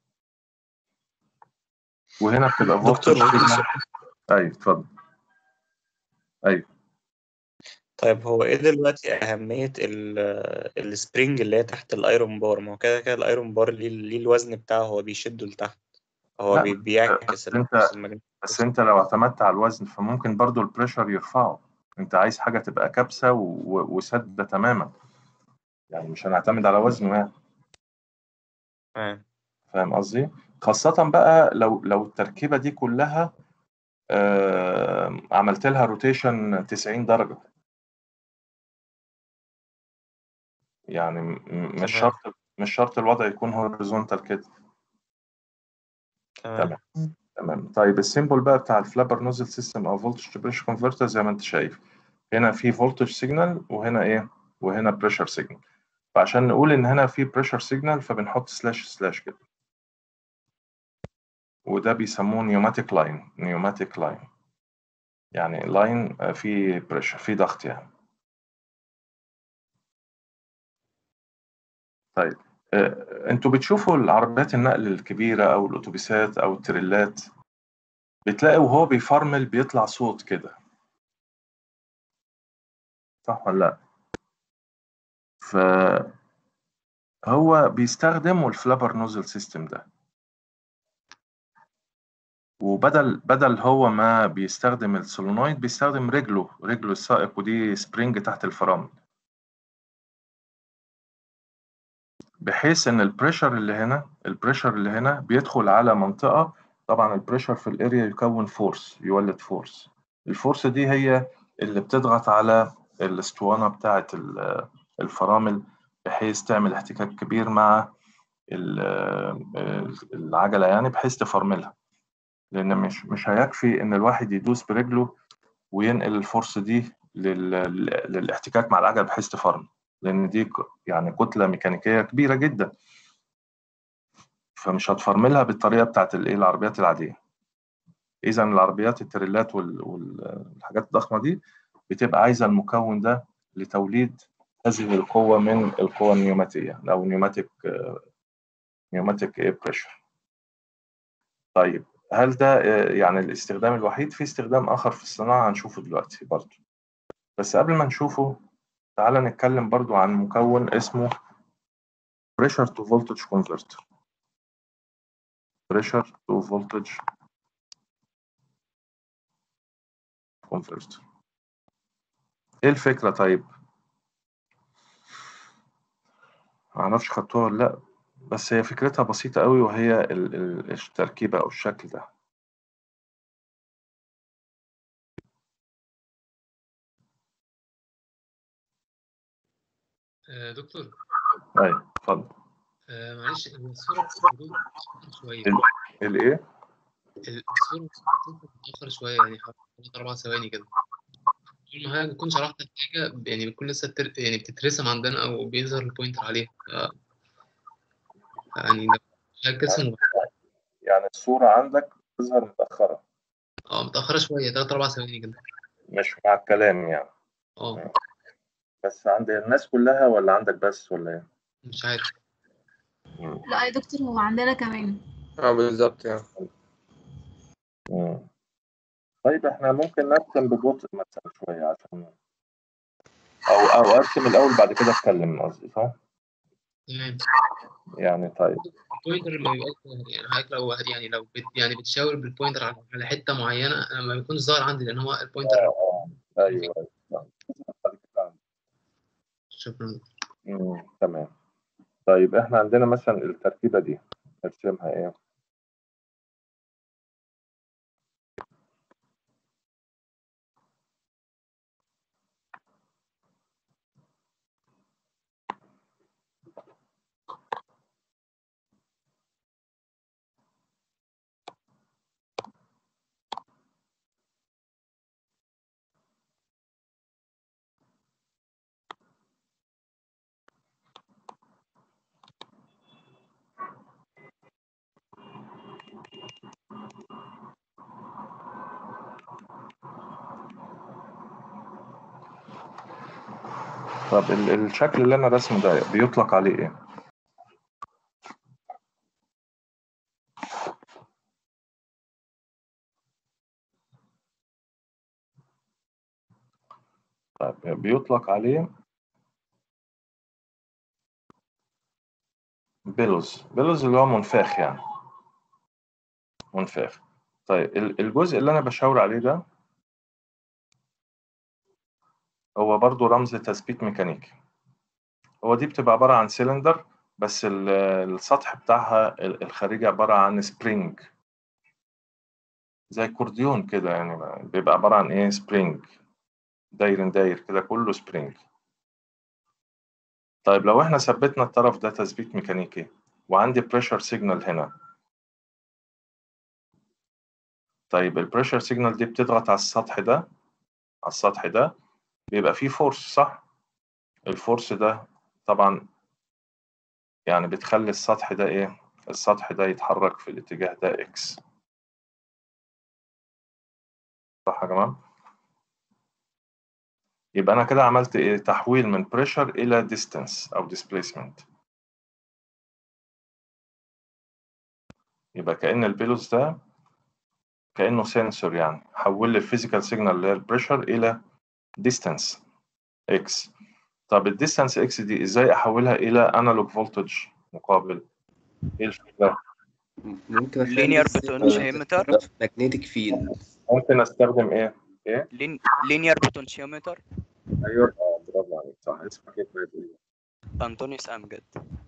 وهنا بتبقى دكتور voltage ممكن signal سؤال؟ ايوه اتفضل ايوه طيب هو ايه دلوقتي أهمية ال السبرينج اللي هي تحت الايرون بار ما هو كده كده الايرون بار ليه ليه الوزن بتاعه هو بيشده لتحت هو لا بي- بس بيعكس انت المجنون بس انت لو اعتمدت على الوزن فممكن برضو البريشر يرفعه انت عايز حاجه تبقى كبسه و- و- وسادة تماما يعني مش هنعتمد على وزنه يعني تمام فاهم قصدي خاصه بقى لو لو التركيبه دي كلها آه عملت لها روتيشن 90 درجه يعني م- م- مش تمام شرط مش شرط الوضع يكون هوريزونتال كده تمام تمام تمام طيب السيمبل بقى بتاع الفلابر نوزل سيستم او فولتج تو بريشر كونفرتر زي ما انت شايف هنا في فولتج سيجنال وهنا ايه وهنا بريشر سيجنال فعشان نقول ان هنا في بريشر سيجنال فبنحط سلاش سلاش كده وده بيسموه نيوماتيك لاين نيوماتيك لاين يعني لاين فيه بريشر فيه ضغط يعني طيب آه، انتوا بتشوفوا العربيات النقل الكبيرة او الاتوبيسات او التريلات بتلاقي وهو بيفرمل بيطلع صوت كده صح ولا لا فهو بيستخدم الفلابر نوزل سيستم ده وبدل بدل هو ما بيستخدم السولونويد بيستخدم رجله رجله السائق ودي سبرينج تحت الفرامل بحيث ان البريشر اللي هنا البريشر اللي هنا بيدخل على منطقة طبعا البريشر في الاريا يكون فورس يولد فورس الفورس دي هي اللي بتضغط على الاسطوانة بتاعة ال- الفرامل بحيث تعمل احتكاك كبير مع ال- العجلة يعني بحيث تفرملها لأن مش مش هيكفي إن الواحد يدوس برجله وينقل الفورس دي لل- للاحتكاك مع العجلة بحيث تفرمل لأن دي ك- يعني كتلة ميكانيكية كبيرة جدا فمش هتفرملها بالطريقة بتاعت الإيه العربيات العادية إذا العربيات التريلات وال- والحاجات الضخمة دي بتبقى عايزة المكون ده لتوليد هذه القوة من القوة النيوماتية أو نيوماتيك نيوماتيك إيه بريشر طيب هل ده آه، يعني الاستخدام الوحيد في استخدام آخر في الصناعة هنشوفه دلوقتي برضه بس قبل ما نشوفه تعالى نتكلم برضو عن مكون اسمه pressure to voltage converter pressure to voltage converter ايه الفكرة طيب معرفش خدتوها ولا لا بس هي فكرتها بسيطة قوي وهي ال- ال- التركيبة أو الشكل ده آه، دكتور أيوة اتفضل آه، معلش الصورة بتبقى متأخر شوية ال- الإيه؟ الصورة بتبقى متأخر شوية يعني حوالي تلات أربع ثواني كده كل ما هي بتكون شرحت الحاجة يعني بتكون لسه بتر... يعني بتترسم عندنا أو بيظهر البوينتر عليها ف... يعني ده حاجة اسمه يعني الصورة عندك تظهر متأخرة اه متأخرة شوية تلات أربع ثواني كده مش مع الكلام يعني اه بس عند الناس كلها ولا عندك بس ولا إيه؟ مش عارف مم. لا يا دكتور هو عندنا كمان اه بالظبط يعني مم. طيب احنا ممكن نرسم ببطء مثلا شوية عشان او او ارسم الاول بعد كده اتكلم قصدي صح؟ تمام يعني طيب البوينتر ما بيبقاش ظاهر يعني حضرتك لو يعني لو بت يعني بتشاور بالبوينتر على على حته معينه أنا ما بيكونش ظاهر عندي لان هو البوينتر ايوه ايوه شكرا مم. تمام طيب احنا عندنا مثلا التركيبة دي نرسمها ايه؟ طب ال- الشكل اللي انا رسمه ده بيطلق عليه ايه؟ طيب بيطلق عليه بيلوز بيلوز اللي هو منفاخ يعني منفاخ طيب ال- الجزء اللي انا بشاور عليه ده هو برضو رمز تثبيت ميكانيكي هو دي بتبقى عبارة عن سيلندر بس ال- السطح بتاعها ال- الخارجي عبارة عن سبرينج زي كورديون كده يعني بيبقى عبارة عن ايه سبرينج داير داير كده كله سبرينج طيب لو احنا ثبتنا الطرف ده تثبيت ميكانيكي وعندي بريشر سيجنال هنا طيب البريشر سيجنال دي بتضغط على السطح ده على السطح ده بيبقى فيه فورس صح الفورس ده طبعا يعني بتخلي السطح ده ايه السطح ده يتحرك في الاتجاه ده اكس صح يا جماعة يبقى انا كده عملت ايه تحويل من بريشر الى ديستانس او displacement يبقى كأن البيلوس ده كأنه سنسور يعني حول لي الفيزيكال سيجنال اللي هي البريشر الى ديستانس اكس طب الديستانس اكس دي ازاي احولها الى انالوج فولتج مقابل ايه الفكرة ممكن اخلي linear potentiometer magnetic field ممكن استخدم ايه ايه lin- linear potentiometer ايوه اه برافو عليك صح اسمك ايه طيب أنطونيوس أمجد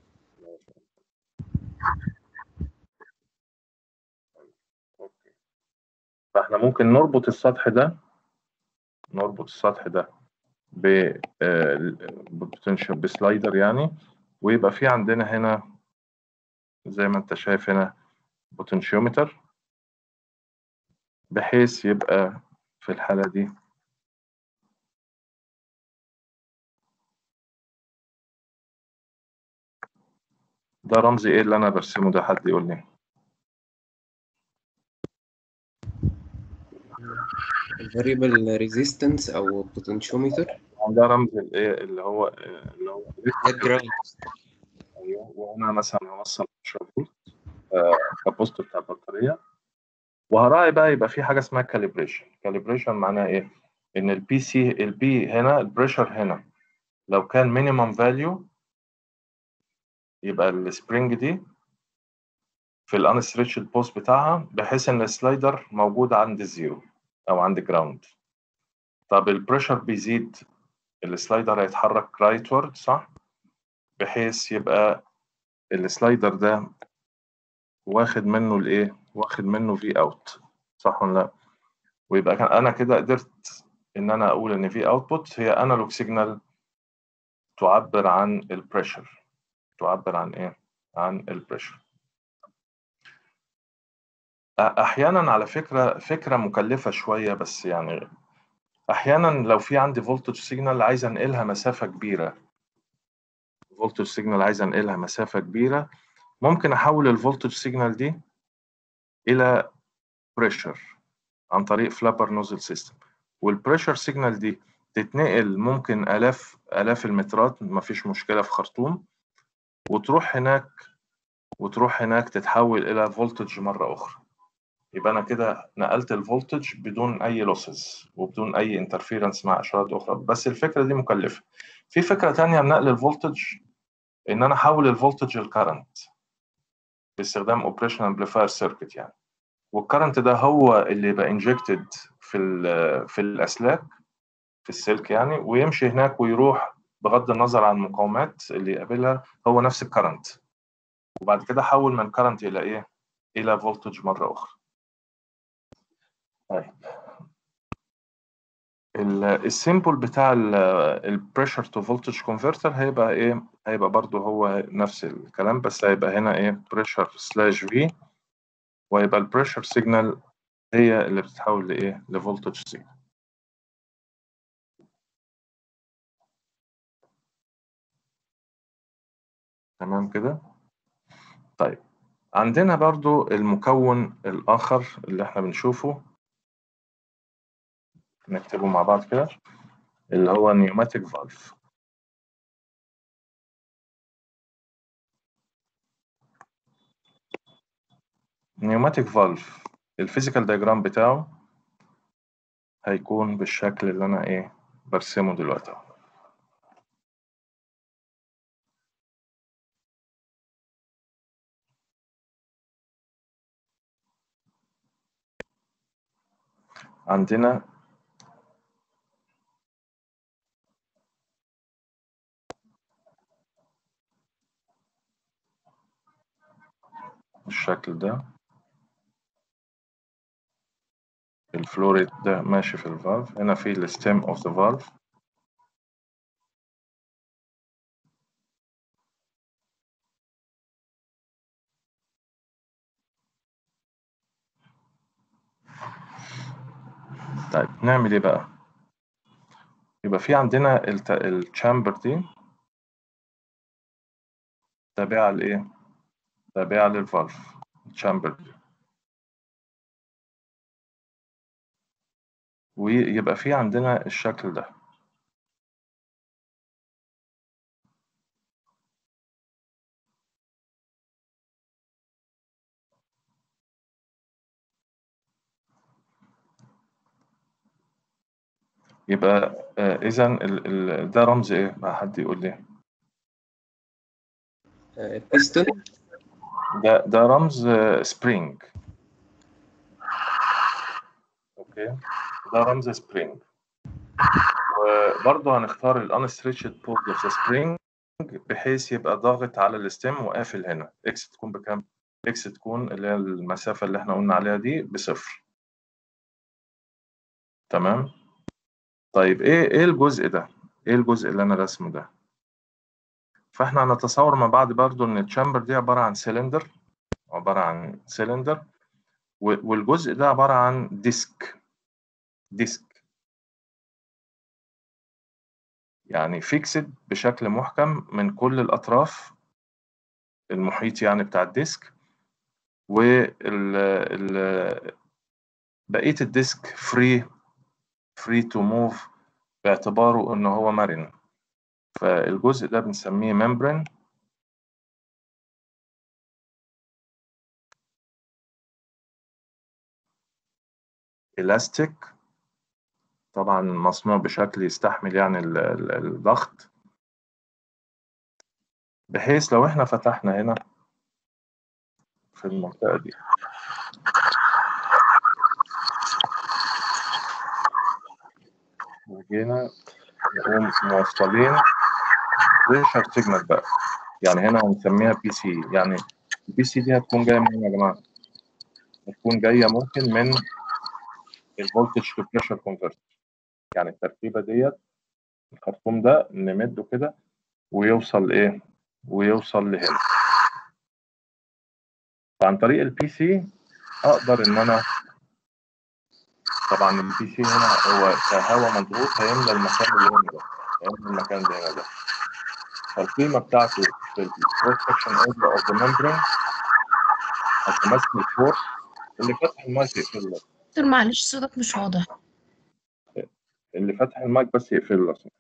اوكي فاحنا ممكن نربط السطح ده نربط السطح ده ب آه، بوتنشال بسلايدر يعني ويبقى في عندنا هنا زي ما انت شايف هنا بوتنشيومتر بحيث يبقى في الحالة دي ده رمز ايه اللي انا برسمه ده حد يقول لي الفاريبل ريزيستنس او potentiometer ده رمز الايه اللي هو اللي هو الجراوند ايوه وهنا مثلا هوصل 10 فولت آه، كابوستر بتاع البطاريه وهراعي بقى يبقى في حاجه اسمها كاليبريشن كاليبريشن معناها ايه ان البي سي البي هنا البريشر هنا لو كان مينيمم فاليو يبقى السبرينج دي في الانستريتشد بوست بتاعها بحيث ان السلايدر موجود عند الزيرو او عند جراوند طب البريشر بيزيد السلايدر هيتحرك رايتورد صح بحيث يبقى السلايدر ده واخد منه الايه واخد منه في اوت صح ولا لا ويبقى كان انا كده قدرت ان انا اقول ان في اوتبوت هي انالوج سيجنال تعبر عن البريشر تعبر عن ايه عن البريشر احيانا على فكره فكره مكلفه شويه بس يعني احيانا لو في عندي فولتج سيجنال عايز انقلها مسافه كبيره فولتج سيجنال عايز انقلها مسافه كبيره ممكن احول الفولتج سيجنال دي الى بريشر عن طريق فلابر نوزل سيستم والبريشر سيجنال دي تتنقل ممكن الاف الاف المترات مفيش مشكله في خرطوم وتروح هناك وتروح هناك تتحول الى فولتج مره اخرى يبقى انا كده نقلت الفولتج بدون اي لوسز وبدون اي انترفيرنس مع اشارات اخرى بس الفكره دي مكلفه في فكره تانية لنقل الفولتج ان انا احول الفولتج لكرنت باستخدام اوبريشن امبليفاير سيركت يعني والكرنت ده هو اللي يبقى انجكتد في ال في الاسلاك في السلك يعني ويمشي هناك ويروح بغض النظر عن المقاومات اللي يقابلها هو نفس الكرنت وبعد كده حول من كرنت الى ايه الى فولتج مره اخرى طيب السيمبل بتاع البريشر تو فولتج كونفرتر هيبقى ايه هيبقى برضو هو نفس الكلام بس هيبقى هنا ايه بريشر سلاش في ويبقى البريشر سيجنال هي اللي بتتحول لايه لفولتج سيجنال تمام كده طيب عندنا برضو المكون الآخر اللي احنا بنشوفه نكتبه مع بعض كده اللي هو نيوماتيك فالف نيوماتيك فالف الفيزيكال دايجرام بتاعه هيكون بالشكل اللي انا ايه برسمه دلوقتي اهو عندنا الشكل ده الفلوريت ده ماشي في الفالف هنا في الستيم اوف ذا فالف طيب نعمل ايه بقى يبقى في عندنا الشامبر دي تابعة لايه تابعة للفالف الشامبر دي ويبقى في عندنا الشكل ده يبقى آه اذا ده رمز ايه ما حد يقول لي بيستون ده ده رمز سبرينج اوكي ده رمز سبرينج وبرضه هنختار الانستريتشد بول اوف ذا سبرينج بحيث يبقى ضاغط على الستيم وقافل هنا اكس تكون بكام اكس تكون اللي هي المسافه اللي احنا قلنا عليها دي بصفر تمام طيب ايه ايه الجزء ده ايه الجزء اللي انا رسمه ده فاحنا هنتصور مع بعض برضو ان الشامبر دي عباره عن سيلندر عباره عن سيلندر والجزء ده عباره عن ديسك ديسك يعني فيكسد بشكل محكم من كل الاطراف المحيط يعني بتاع الديسك وال ال بقيه الديسك فري فري تو موف باعتباره ان هو مرن فالجزء ده بنسميه ممبرين الاستيك طبعا مصنوع بشكل يستحمل يعني الضغط بحيث لو احنا فتحنا هنا في المنطقة دي وجينا نقوم موصلين بريشر سيجنال بقى يعني هنا هنسميها بي سي يعني البي سي دي هتكون جايه منين يا جماعه؟ هتكون جايه ممكن من الفولتج تو بريشر كونفرتر يعني التركيبه ديت الخرطوم ده نمده كده ويوصل ايه؟ ويوصل لهنا فعن طريق البي سي اقدر ان انا طبعا البي سي هنا هو كهواء مضغوط هيملى المكان اللي هنا ده هيملى المكان اللي هنا ده فالقيمة بتاعته في الكروس سكشن اريا اوف ذا ممبرين هتمثل الفورس اللي فتح المايك يقفل لك دكتور معلش صوتك مش واضح اللي فتح المايك بس يقفل لك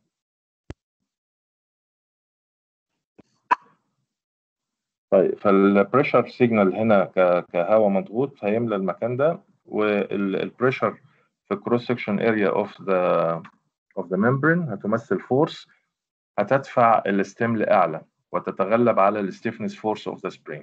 طيب فالبريشر سيجنال هنا ك- كهواء مضغوط هيملى المكان ده والبريشر في الكروس سكشن اريا اوف ذا اوف ذا ممبرين هتمثل فورس هتدفع الستيم لاعلى وتتغلب على الستيفنس فورس اوف ذا سبرينج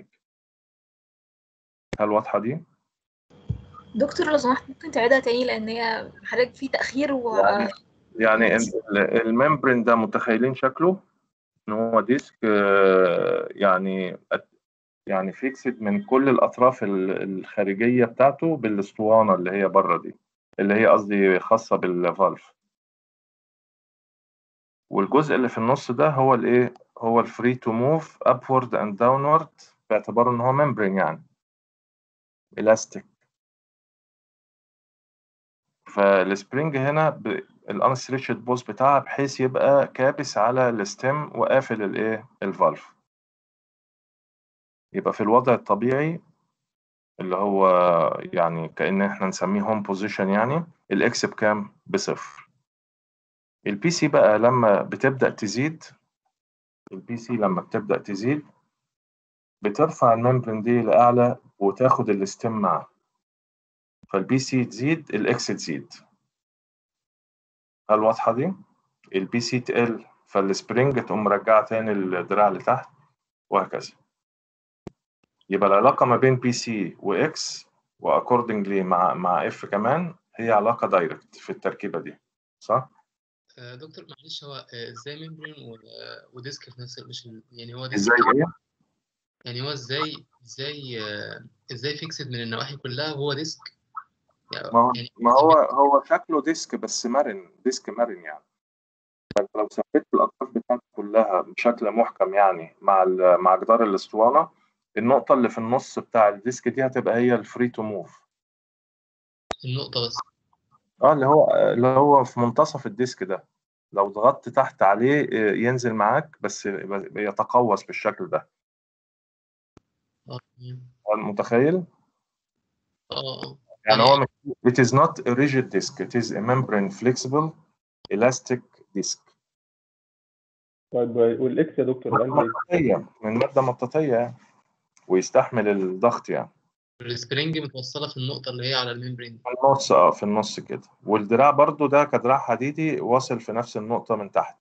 هل واضحه دي؟ دكتور لو سمحت ممكن تعيدها تاني لان هي حضرتك في تأخير و يعني يعني ال- الممبرين ده متخيلين شكله ان هو ديسك آه، يعني يعني فيكسد من كل الاطراف ال- الخارجيه بتاعته بالاسطوانه اللي هي بره دي اللي هي قصدي خاصه بالفالف والجزء اللي في النص ده هو الايه هو الفري تو موف ابورد اند داونورد باعتبار ان هو ممبرين يعني الاستيك فالسبرينج هنا ب... الانستريتشد بوز بتاعها بحيث يبقى كابس على الستيم وقافل الايه الفالف يبقى في الوضع الطبيعي اللي هو يعني كأن احنا نسميه هوم بوزيشن يعني الاكس بكام بصفر البي سي بقى لما بتبدأ تزيد البي سي لما بتبدأ تزيد بترفع الممبرين دي لأعلى وتاخد الستيم معاه فالبي سي تزيد الاكس تزيد هل واضحة دي؟ البي سي تقل فالسبرينج تقوم مرجعة تاني الدراع لتحت وهكذا يبقى العلاقة ما بين بي سي واكس واكوردنجلي مع مع اف كمان هي علاقة دايركت في التركيبة دي صح؟ آه، دكتور معلش هو آه، ازاي ممبرين و- وديسك في نفس مش ال- يعني هو ديسك ازاي ايه؟ يعني هو ازاي ازاي آه، ازاي فيكسد من النواحي كلها وهو ديسك يعني ما هو يعني ما هو هو شكله ديسك بس مرن ديسك مرن يعني فانت لو ثبت الاطراف بتاعته كلها بشكل محكم يعني مع ال- مع جدار الاسطوانه النقطه اللي في النص بتاع الديسك دي هتبقى هي الفري تو موف النقطة بس اه اللي هو اللي هو في منتصف الديسك ده لو ضغطت تحت عليه آه، ينزل معاك بس يبقى- يتقوس بالشكل ده اه متخيل اه اه يعني هو مش- it is not a rigid disk it is a membrane flexible elastic disk طيب والاكس يا دكتور الانهي مطاطية من مادة مطاطية يعني ويستحمل الضغط يعني السبرينج متوصلة في النقطة اللي هي على الممبرين في النص اه في النص كده والدراع برضو ده كدراع حديدي واصل في نفس النقطة من تحت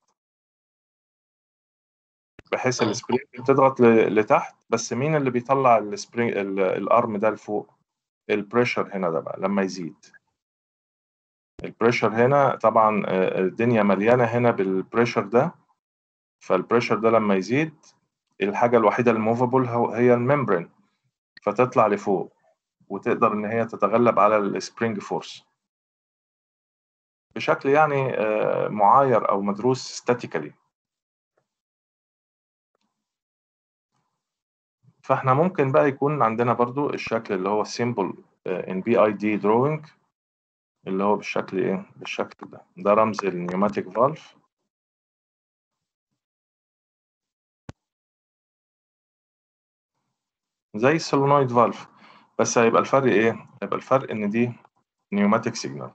بحيث اه السبرينج بتضغط ل- لتحت بس مين اللي بيطلع السبرينج ال- الارم ده لفوق البريشر هنا ده بقى لما يزيد البريشر هنا طبعا آه، الدنيا مليانة هنا بالبريشر ده فالبريشر ده لما يزيد الحاجة الوحيدة الموفابل هي الممبرين فتطلع لفوق وتقدر إن هي تتغلب على السبرينج فورس بشكل يعني آه، معاير أو مدروس statically فاحنا ممكن بقى يكون عندنا برضو الشكل اللي هو symbol آه، in BID drawing اللي هو بالشكل ايه بالشكل ده ده رمز النيوماتيك فالف زي السولونويد فالف بس هيبقى الفرق ايه هيبقى الفرق ان دي نيوماتيك سيجنال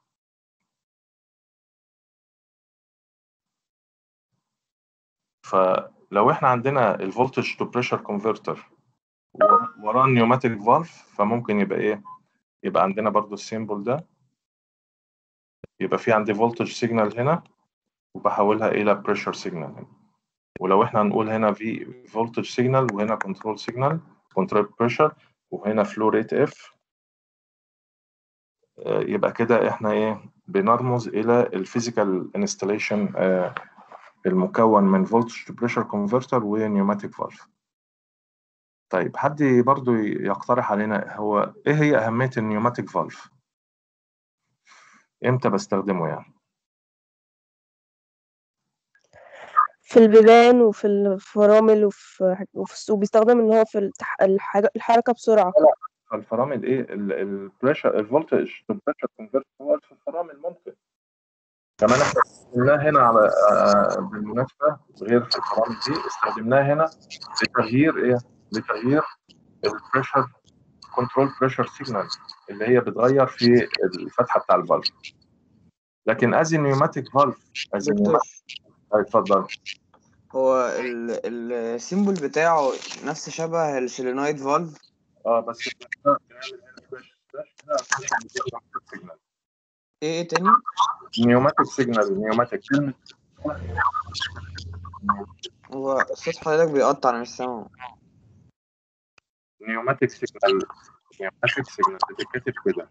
فلو احنا عندنا الفولتج تو بريشر كونفرتر وراه نيوماتيك فالف فممكن يبقى ايه يبقى عندنا برضو السيمبل ده يبقى في عندي فولتج سيجنال هنا وبحولها الى بريشر سيجنال هنا ولو احنا هنقول هنا في فولتج سيجنال وهنا كنترول سيجنال كنترول بريشر وهنا فلو ريت اف يبقى كده احنا ايه بنرمز الى الفيزيكال انستليشن المكون من فولتج تو بريشر كونفرتر ونيوماتيك فالف طيب حد برضو يقترح علينا هو ايه هي اهمية النيوماتيك فالف امتى بستخدمه يعني في البيبان وفي الفرامل وفي وفي السوق بيستخدم ان هو في التح... الحاجة... الحركة بسرعة الفرامل ايه البريشر الفولتج تو بريشر كونفرتر هو في الفرامل ممكن كمان احنا استخدمناه هنا على آه، بالمناسبة غير في الفرامل دي استخدمناه هنا لتغيير ايه لتغيير البريشر كنترول بريشر سيجنال اللي هي بتغير في الفتحة بتاع الفالف لكن از نيوماتيك فالف از دكتور اتفضل هو ال السيمبل بتاعه نفس شبه السيلينايد فالف اه بس بنعمل هنا فلاش فلاش هنا عشان بيطلع سيجنال ايه ايه تاني نيوماتيك سيجنال نيوماتيك كلمة هو صوت حضرتك بيقطع انا مش سامعه نيوماتيك سيجنال نيوماتيك سيجنال بتتكتب كده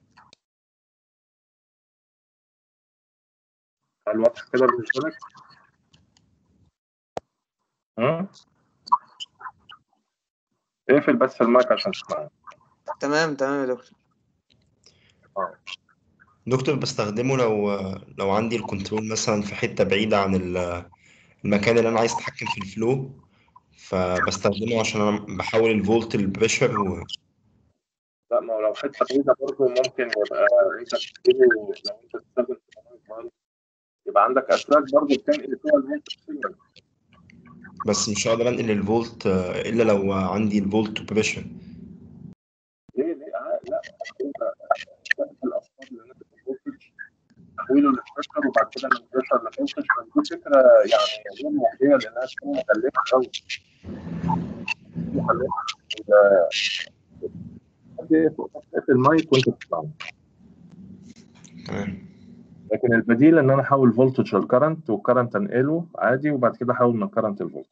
هل واضح كده بالنسبة لك؟ هم؟ اقفل بس المايك عشان تسمعني تمام تمام يا دكتور اه دكتور بستخدمه لو لو عندي الكنترول مثلا في حتة بعيدة عن ال- المكان اللي أنا عايز أتحكم في الفلو فبستخدمه عشان أنا بحول الفولت للبريشر و... لا ما هو لو حته بعيده برضه ممكن يبقى انت تشتري لو انت تستخدم سيجنال يبقى عندك اسلاك برضه بتنقل فيها الفولت سيجنال بس مش هقدر أنقل الفولت آه، إلا لو عندي الفولت بريشر ليه ليه آه لا انت تاخد الافكار اللي نازل الفولتج تحويله للبريشر وبعد كده من البريشر للفولتج فدي فكره يعني غير مجديه لانها تكون مكلفه قوي مكلفه إذا في المايك وانت بتسمعني تمام لكن البديل ان انا احول فولتج للكرنت والكرنت انقله عادي وبعد كده احول من كرنت لفولتج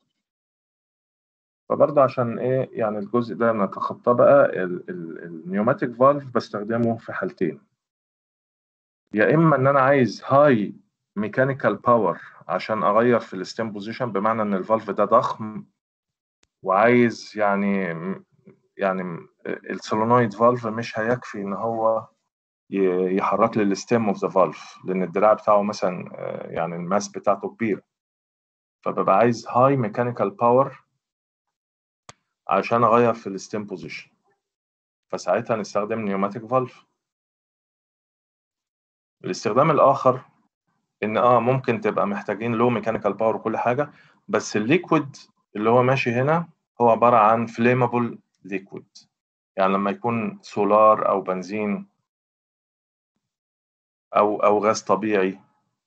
فبرضه عشان ايه يعني الجزء ده نتخطى بقى النيوماتيك فالف بستخدمه في حالتين يا اما ان انا عايز هاي ميكانيكال باور عشان اغير في الستيم بوزيشن بمعنى ان الفالف ده ضخم وعايز يعني يعني السولونويد فالف مش هيكفي ان هو ي- يحرك لي الستيم اوف ذا فالف لان الدراع بتاعه مثلا آه، يعني الماس بتاعته كبيره فببقى عايز هاي ميكانيكال باور عشان اغير في الستيم بوزيشن فساعتها نستخدم نيوماتيك فالف الاستخدام الاخر ان اه ممكن تبقى محتاجين لو ميكانيكال باور وكل حاجه بس الليكويد اللي هو ماشي هنا هو عباره عن فليمابل ليكويد يعني لما يكون سولار او بنزين او او غاز طبيعي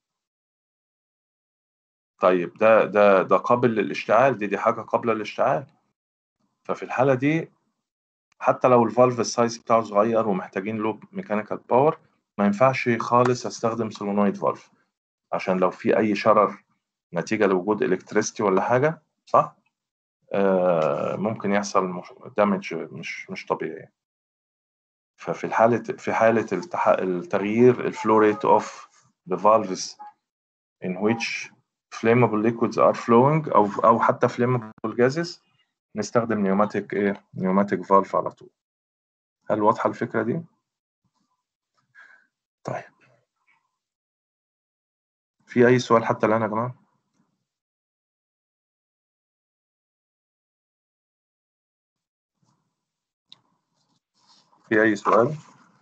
طيب ده ده ده قابل للاشتعال دي دي حاجه قابله للاشتعال ففي الحاله دي حتى لو الفالف السايز بتاعه صغير ومحتاجين له ميكانيكال باور ما ينفعش خالص استخدم سولونويد فالف عشان لو في اي شرر نتيجه لوجود الكتريستي ولا حاجه صح آه ممكن يحصل دامج مش مش طبيعي ففي الحالة في حالة التح... التغيير الفلو ريت of the valves in which flammable liquids are flowing أو أو حتى flammable gases نستخدم نيوماتيك إيه نيوماتيك فالف على طول هل واضحة الفكرة دي؟ طيب في أي سؤال حتى الآن يا جماعة؟ في أي سؤال؟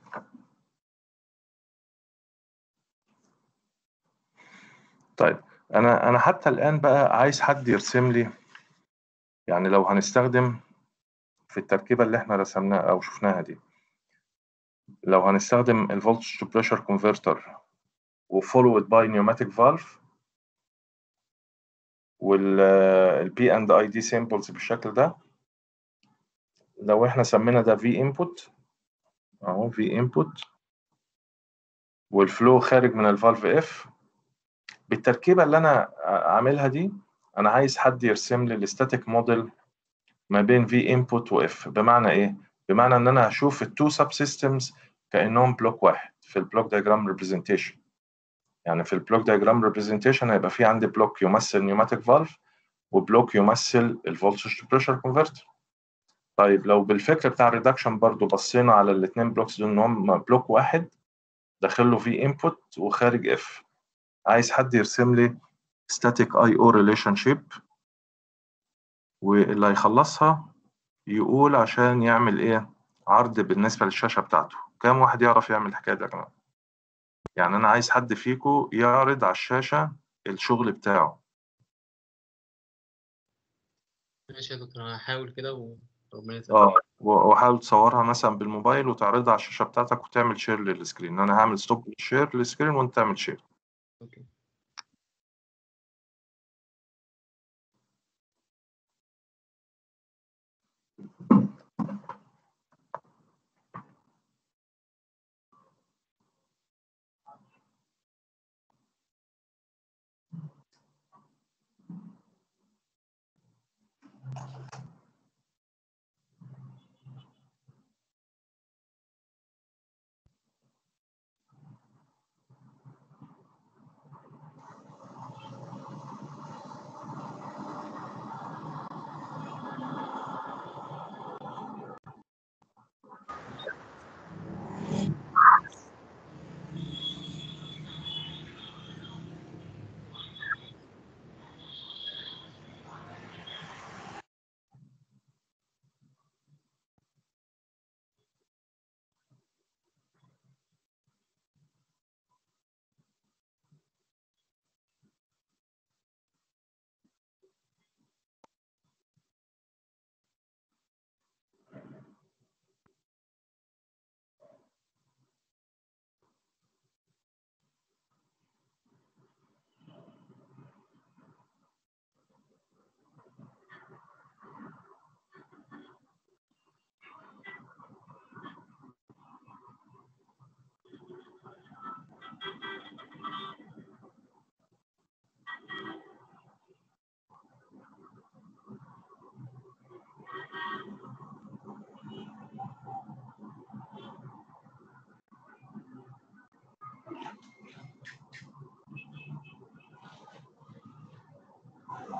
طيب أنا أنا حتى الآن بقى عايز حد يرسم لي يعني لو هنستخدم في التركيبة اللي احنا رسمناها أو شفناها دي لو هنستخدم الفولتج تو بريشر كونفرتر وفولود باي نيوماتيك فالف والبي اند اي دي سيمبلز بالشكل ده لو احنا سمينا ده في انبوت اهو في انبوت والفلو خارج من الفالف اف بالتركيبه اللي انا عاملها دي انا عايز حد يرسم لي الاستاتيك موديل ما بين في انبوت واف بمعنى ايه بمعنى ان انا هشوف التو سب سيستمز كانهم بلوك واحد في البلوك دايجرام ريبريزنتيشن يعني في البلوك دايجرام ريبريزنتيشن هيبقى في عندي بلوك يمثل نيوماتيك فالف وبلوك يمثل الفولتج تو بريشر كونفرتر طيب لو بالفكر بتاع الريدكشن برضو بصينا على الاثنين بلوكس دول ان هم بلوك واحد داخل له في انبوت وخارج اف عايز حد يرسم لي static اي او ريليشن شيب واللي هيخلصها يقول عشان يعمل ايه عرض بالنسبه للشاشه بتاعته كام واحد يعرف يعمل الحكايه دي يا جماعه يعني انا عايز حد فيكم يعرض على الشاشه الشغل بتاعه ماشي يا دكتور انا هحاول كده وربنا يسهل اه و- وحاول تصورها مثلا بالموبايل وتعرضها على الشاشه بتاعتك وتعمل شير للسكرين انا هعمل ستوب للشير للسكرين وانت تعمل شير اوكي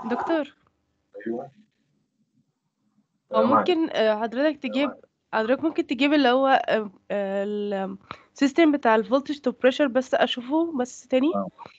دكتور ايوه هو آه، معاك. ممكن آه، حضرتك تجيب حضرتك ممكن تجيب اللي هو السيستم بتاع الفولتج تو بريشر بس اشوفه بس تاني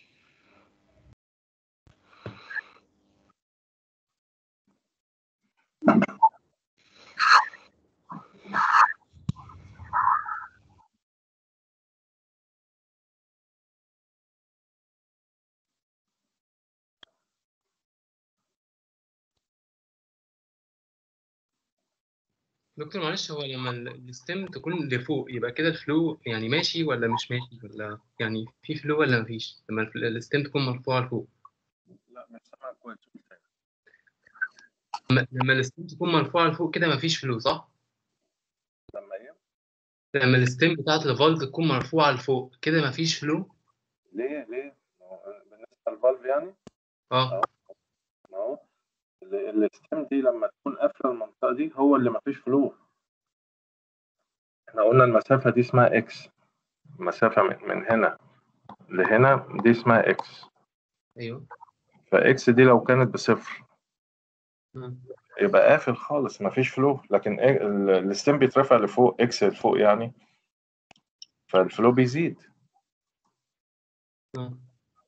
دكتور معلش هو لما الستيم تكون لفوق يبقى كده الفلو يعني ماشي ولا مش ماشي ولا يعني في فلو ولا مفيش لما الستيم تكون مرفوعة لفوق لا مش سامع كويس لما لما الستيم تكون مرفوعة لفوق كده مفيش فلو صح؟ لما ايه لما الستيم بتاعت الفالف تكون مرفوعة لفوق كده مفيش فلو ليه ليه ما هو بالنسبه للفالف يعني اه ما هو ال- الستيم دي لما تكون قافله المنطقه دي هو اللي ما فيش فلو احنا قلنا المسافه دي اسمها اكس المسافه من, من هنا لهنا دي اسمها اكس ايوه فاكس دي لو كانت بصفر مم. يبقى قافل خالص ما فيش فلو لكن إيه ال- الستيم بيترفع لفوق اكس لفوق يعني فالفلو بيزيد آه.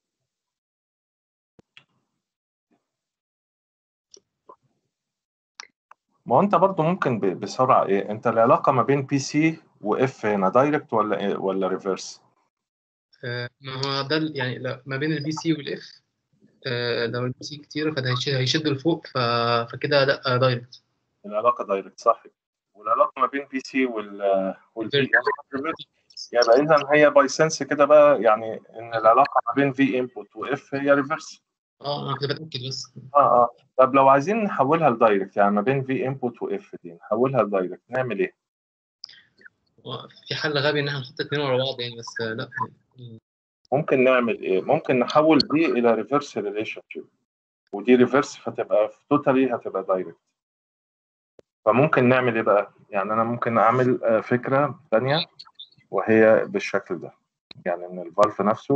ما هو انت برضو ممكن ب- بسرعه ايه انت العلاقه ما بين بي سي واف هنا دايركت ولا إيه ولا ريفرس آه، ما هو ده ال- يعني لا ما بين البي سي والاف آه، لو البي سي كتيرة فده هيشد هيشد لفوق ف... فكده لا دايركت العلاقه دايركت صح والعلاقه ما بين بي سي وال والبي يبقى اذا هي باي سنس كده بقى يعني ان العلاقه ما بين في انبوت واف هي ريفرس اه انا كنت بتأكد بس اه اه طب لو عايزين نحولها لدايركت يعني ما بين في انبوت واف دي نحولها لدايركت نعمل ايه؟ هو في حل غبي ان احنا نحط اتنين ورا بعض يعني بس آه، لا ممكن نعمل ايه؟ ممكن نحول دي الى ريفرس ريليشن شيب ودي ريفرس فتبقى توتالي هتبقى دايركت فممكن نعمل ايه بقى؟ يعني انا ممكن اعمل آه، فكره ثانيه وهي بالشكل ده يعني ان الفالف نفسه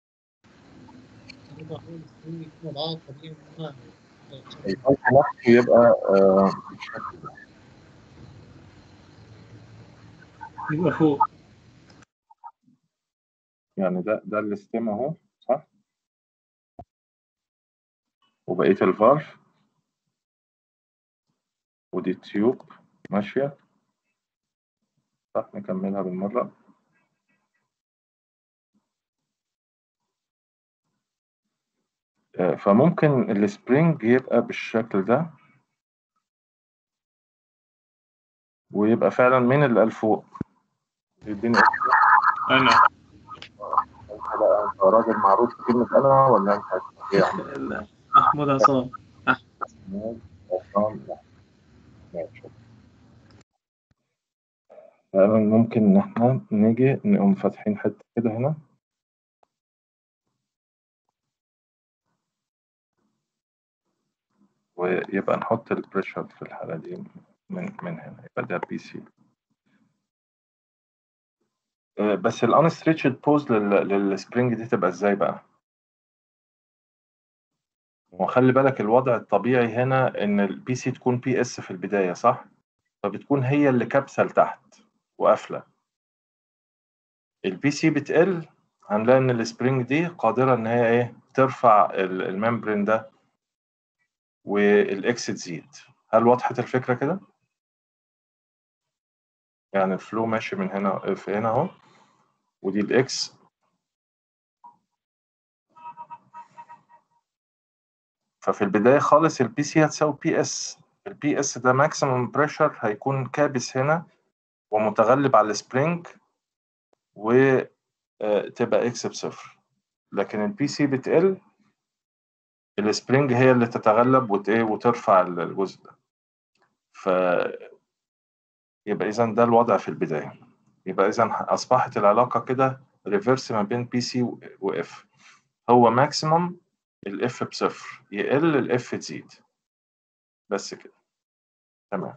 الفالف نفسه يبقى آه، بالشكل ده يبقى فوق يعني ده ده الستيم اهو صح؟ وبقيه الفالف ودي التيوب ماشيه صح نكملها بالمره آه، فممكن السبرينج يبقى بالشكل ده ويبقى فعلا مين اللي قال فوق يديني انا انت بقى انت راجل معروف بكلمة انا ولا انت ايه يا عم؟ محمود عصام محمود عصام لا. ماشي فعلا ممكن ان احنا نيجي نقوم فاتحين حتة كده هنا ويبقى نحط البريشر في الحالة دي من من هنا يبقى ده بي سي بس الانستريتشد بوز للسبرينج دي تبقى ازاي بقى؟ وخلي بالك الوضع الطبيعي هنا ان البي سي تكون بي اس في البداية صح؟ فبتكون هي اللي كابسة لتحت وقافلة البي سي بتقل هنلاقي ان السبرينج دي قادرة ان هي ايه ترفع ال- الممبرين ده والاكس تزيد هل وضحت الفكرة كده؟ يعني الفلو ماشي من هنا في هنا اهو ودي الاكس ففي البداية خالص البي سي هتساوي بي اس البي اس ده ماكسيمم بريشر هيكون كابس هنا ومتغلب على السبرينج وتبقى اكس بصفر لكن البي سي بتقل السبرينج هي اللي تتغلب وت- إيه وترفع الجزء ده ف يبقى اذا ده الوضع في البداية يبقى اذا اصبحت العلاقة كده ريفرس ما بين بي سي واف هو ماكسيمم الاف بصفر يقل الاف تزيد بس كده تمام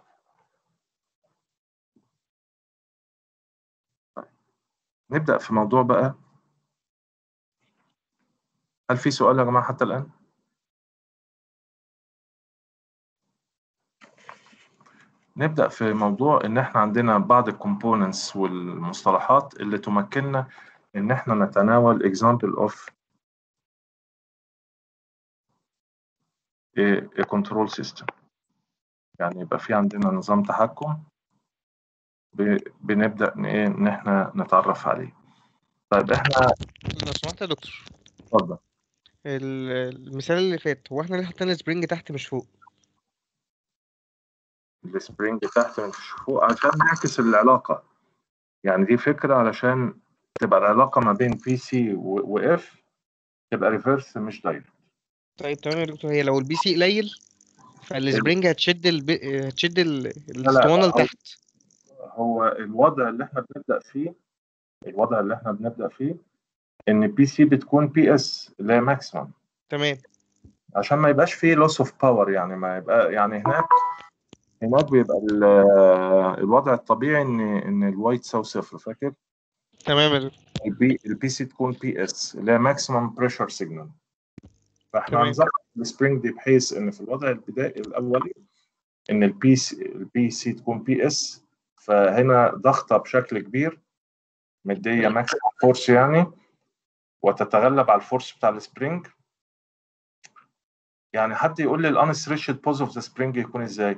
نبدأ في موضوع بقى هل في سؤال يا جماعة حتى الآن؟ نبدأ في موضوع إن إحنا عندنا بعض الكومبوننتس والمصطلحات اللي تمكننا إن إحنا نتناول example of a, a control system يعني يبقى في عندنا نظام تحكم ب- بنبدأ ن- إيه إن إحنا نتعرف عليه طيب إحنا لو سمحت يا دكتور اتفضل ال- المثال اللي فات هو احنا ليه حاطين السبرينج تحت مش فوق السبرينج تحت مش فوق عشان نعكس العلاقة يعني دي فكرة علشان تبقى العلاقة ما بين بي سي واف تبقى ريفرس مش دايركت طيب تمام يا دكتور هي لو البي سي قليل فالسبرينج هتشد الب... هتشد ال- لا الاسطوانة لا لتحت هو الوضع اللي احنا بنبدأ فيه الوضع اللي احنا بنبدأ فيه ان بي سي بتكون بي اس اللي هي ماكسيمم تمام عشان ما يبقاش فيه لوس اوف باور يعني ما يبقى يعني هناك هناك بيبقى ال- الوضع الطبيعي ان ان الواي تساوي صفر فاكر تمام يا دكتور البي البي سي تكون بي اس اللي هي ماكسيمم بريشر سيجنال فاحنا تمام. هنظبط السبرينج دي بحيث ان في الوضع البدائي الاولي ان البي سي البي سي تكون بي اس فهنا ضغطه بشكل كبير مديه ماكسيمم فورس يعني وتتغلب على الفورس بتاع السبرينج يعني حد يقول لي الانستريتشد بوز اوف ذا سبرينج يكون ازاي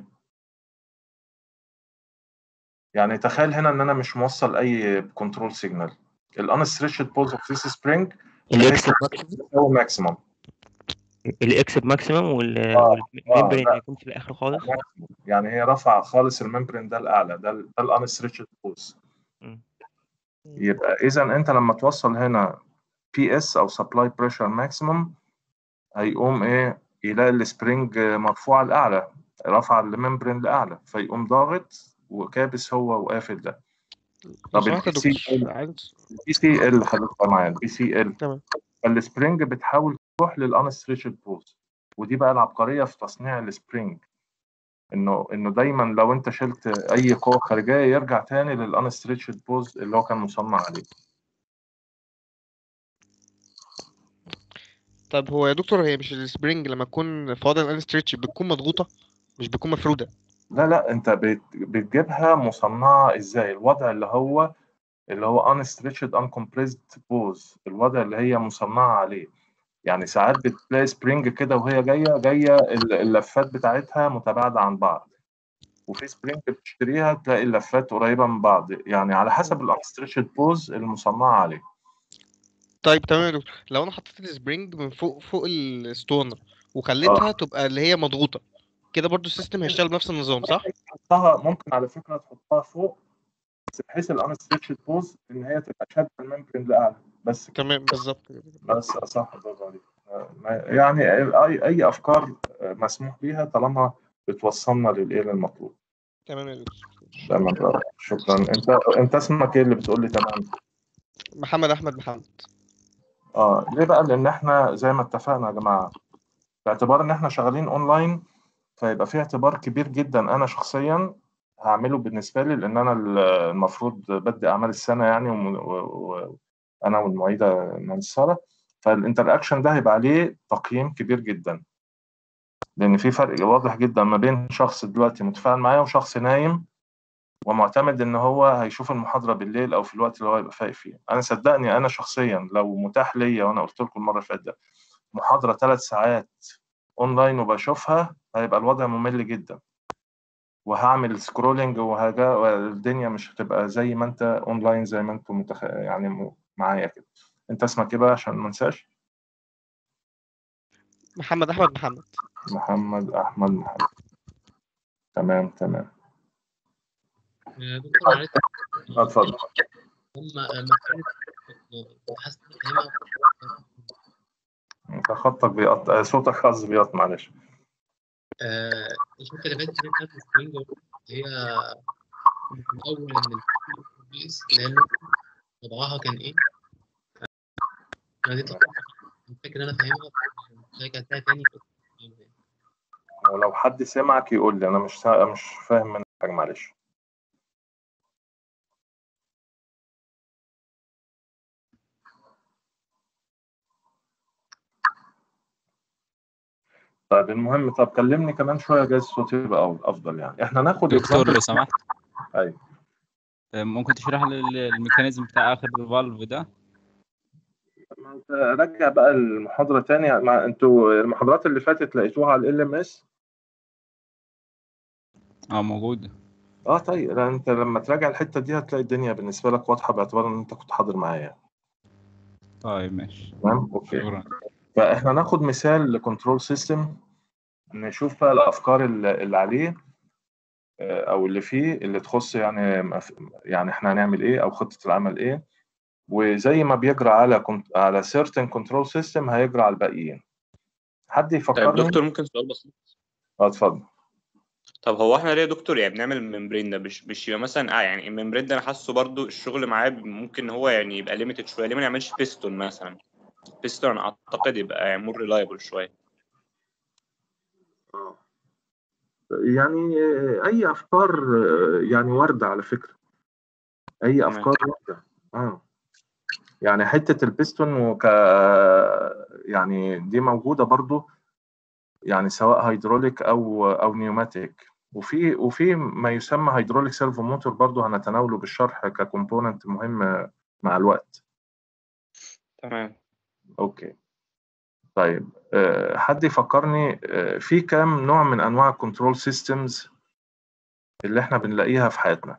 يعني تخيل هنا ان انا مش موصل اي كنترول سيجنال الانستريتشد بوز اوف ذيس سبرينج الاكس بماكسيمم هو ماكسيمم الاكس بماكسيمم وال- اه والممبرين لا. هيكون في الاخر خالص يعني هي رفع خالص الممبرين ده الاعلى ده ال- ده الانستريتشد بوز يبقى اذا انت لما توصل هنا بي اس او سبلاي بريشر ماكسيمم هيقوم ايه يلاقي السبرينج مرفوع لاعلى رفع الممبرين لاعلى فيقوم ضاغط وكابس هو وقافل ده لو طب سمحت يا البي سي دكتور عايز البي سي ال خليك معايا البي سي ال تمام فالسبرينج بتحاول تروح للانستريتشد بوز ودي بقى العبقريه في تصنيع السبرينج انه انه دايما لو انت شلت اي قوه خارجيه يرجع تاني للانستريتشد بوز اللي هو كان مصنع عليه طب هو يا دكتور هي مش السبرينج لما تكون في وضع الانستريتش بتكون مضغوطة مش بتكون مفرودة لا لا انت بت- بتجيبها مصنعه ازاي الوضع اللي هو اللي هو unstretched uncompressed pose الوضع اللي هي مصنعه عليه يعني ساعات بتلاقي سبرينج كده وهي جايه جايه ال- اللفات بتاعتها متباعده عن بعض وفي سبرينج بتشتريها تلاقي اللفات قريبه من بعض يعني على حسب الانستريتشد بوز المصنعه عليه طيب تمام يا دكتور لو انا حطيت السبرينج من فوق فوق الاسطوانة وخليتها تبقى اللي هي مضغوطة كده برضو السيستم هيشتغل بنفس النظام صح؟ تحطها ممكن على فكره تحطها فوق بس بحيث الانستريتشد بوز ان هي تبقى شادة الممبرين لاعلى بس كده تمام بالظبط كده. بس صح برافو عليك آه، ما- يعني اي اي افكار آه، مسموح بيها طالما بتوصلنا للايه للمطلوب تمام يا دكتور تمام برافو. شكرا انت انت اسمك ايه اللي بتقول لي تمام محمد احمد محمد اه ليه بقى لان احنا زي ما اتفقنا يا جماعه باعتبار ان احنا شغالين اونلاين فيبقى في اعتبار كبير جدا انا شخصيا هعمله بالنسبه لي لان انا ال- المفروض بدي اعمال السنه يعني وم- و- و- انا والمعيده مهندس ساره فالانتراكشن ده هيبقى عليه تقييم كبير جدا لان في فرق واضح جدا ما بين شخص دلوقتي متفاعل معايا وشخص نايم ومعتمد ان هو هيشوف المحاضره بالليل او في الوقت اللي هو يبقى فايق فيه انا صدقني انا شخصيا لو متاح ليا وانا قلت لكم المره اللي فاتت ده محاضره ثلاث ساعات اونلاين وبشوفها هيبقى الوضع ممل جدا وهعمل سكرولنج وهجا والدنيا مش هتبقى زي ما انت اونلاين زي ما انتم متخ... يعني م- معايا كده انت اسمك ايه بقى عشان ما انساش محمد احمد محمد محمد احمد محمد تمام تمام يا دكتور معلش اتفضل هم مسألة حاسس إن أنا فاهمها انت خطك بيقطع صوتك خاص بيقطع معلش آه، الفكرة اللي فاتت دي بتاعت السبرينج هي من الأول إن البيس اللي هي النقطة وضعها كان إيه؟ أنا دي طبعا فاكر إن أنا فاهمها رجعتها تاني ولو حد سمعك يقول لي انا مش سا... مش فاهم منك حاجه معلش طيب المهم طب كلمني كمان شويه جايز صوتي يبقى أف- افضل يعني احنا ناخد دكتور example لو سمحت ايوه ممكن تشرح لي ال- الميكانيزم بتاع آخر الفالف ده ما انت رجع بقى المحاضره تاني مع انتوا المحاضرات اللي فاتت لقيتوها على ال ام اس اه موجود اه طيب لا انت لما تراجع الحته دي هتلاقي الدنيا بالنسبه لك واضحه باعتبار ان انت كنت حاضر معايا طيب ماشي تمام اوكي شكرا فاحنا ناخد مثال لكنترول سيستم نشوف بقى الافكار اللي اللي عليه آه، او اللي فيه اللي تخص يعني مف- يعني احنا هنعمل ايه او خطه العمل ايه وزي ما بيجرى على كنت على certain control system هيجرى على الباقيين حد طيب يفكرني دكتور ممكن سؤال بسيط اه اتفضل طب هو احنا ليه يا دكتور يعني بنعمل الممبرين ده مش مش يبقى مثلا اه يعني الممبرين ده انا حاسه برضو الشغل معاه ممكن هو يعني يبقى ليميتد شويه ليه ما نعملش بيستون مثلا بيستون اعتقد يبقى يعني مور ريلايبل شويه يعني آه، اي افكار آه، يعني وارده على فكره اي تمام افكار وارده اه يعني حته البيستون وك يعني دي موجوده برضو يعني سواء هيدروليك او او نيوماتيك وفي وفي ما يسمى هيدروليك سيرفو موتور برضو هنتناوله بالشرح ككومبوننت مهم مع الوقت تمام اوكي طيب آه، حد يفكرني آه، في كام نوع من انواع الكنترول سيستمز اللي احنا بنلاقيها في حياتنا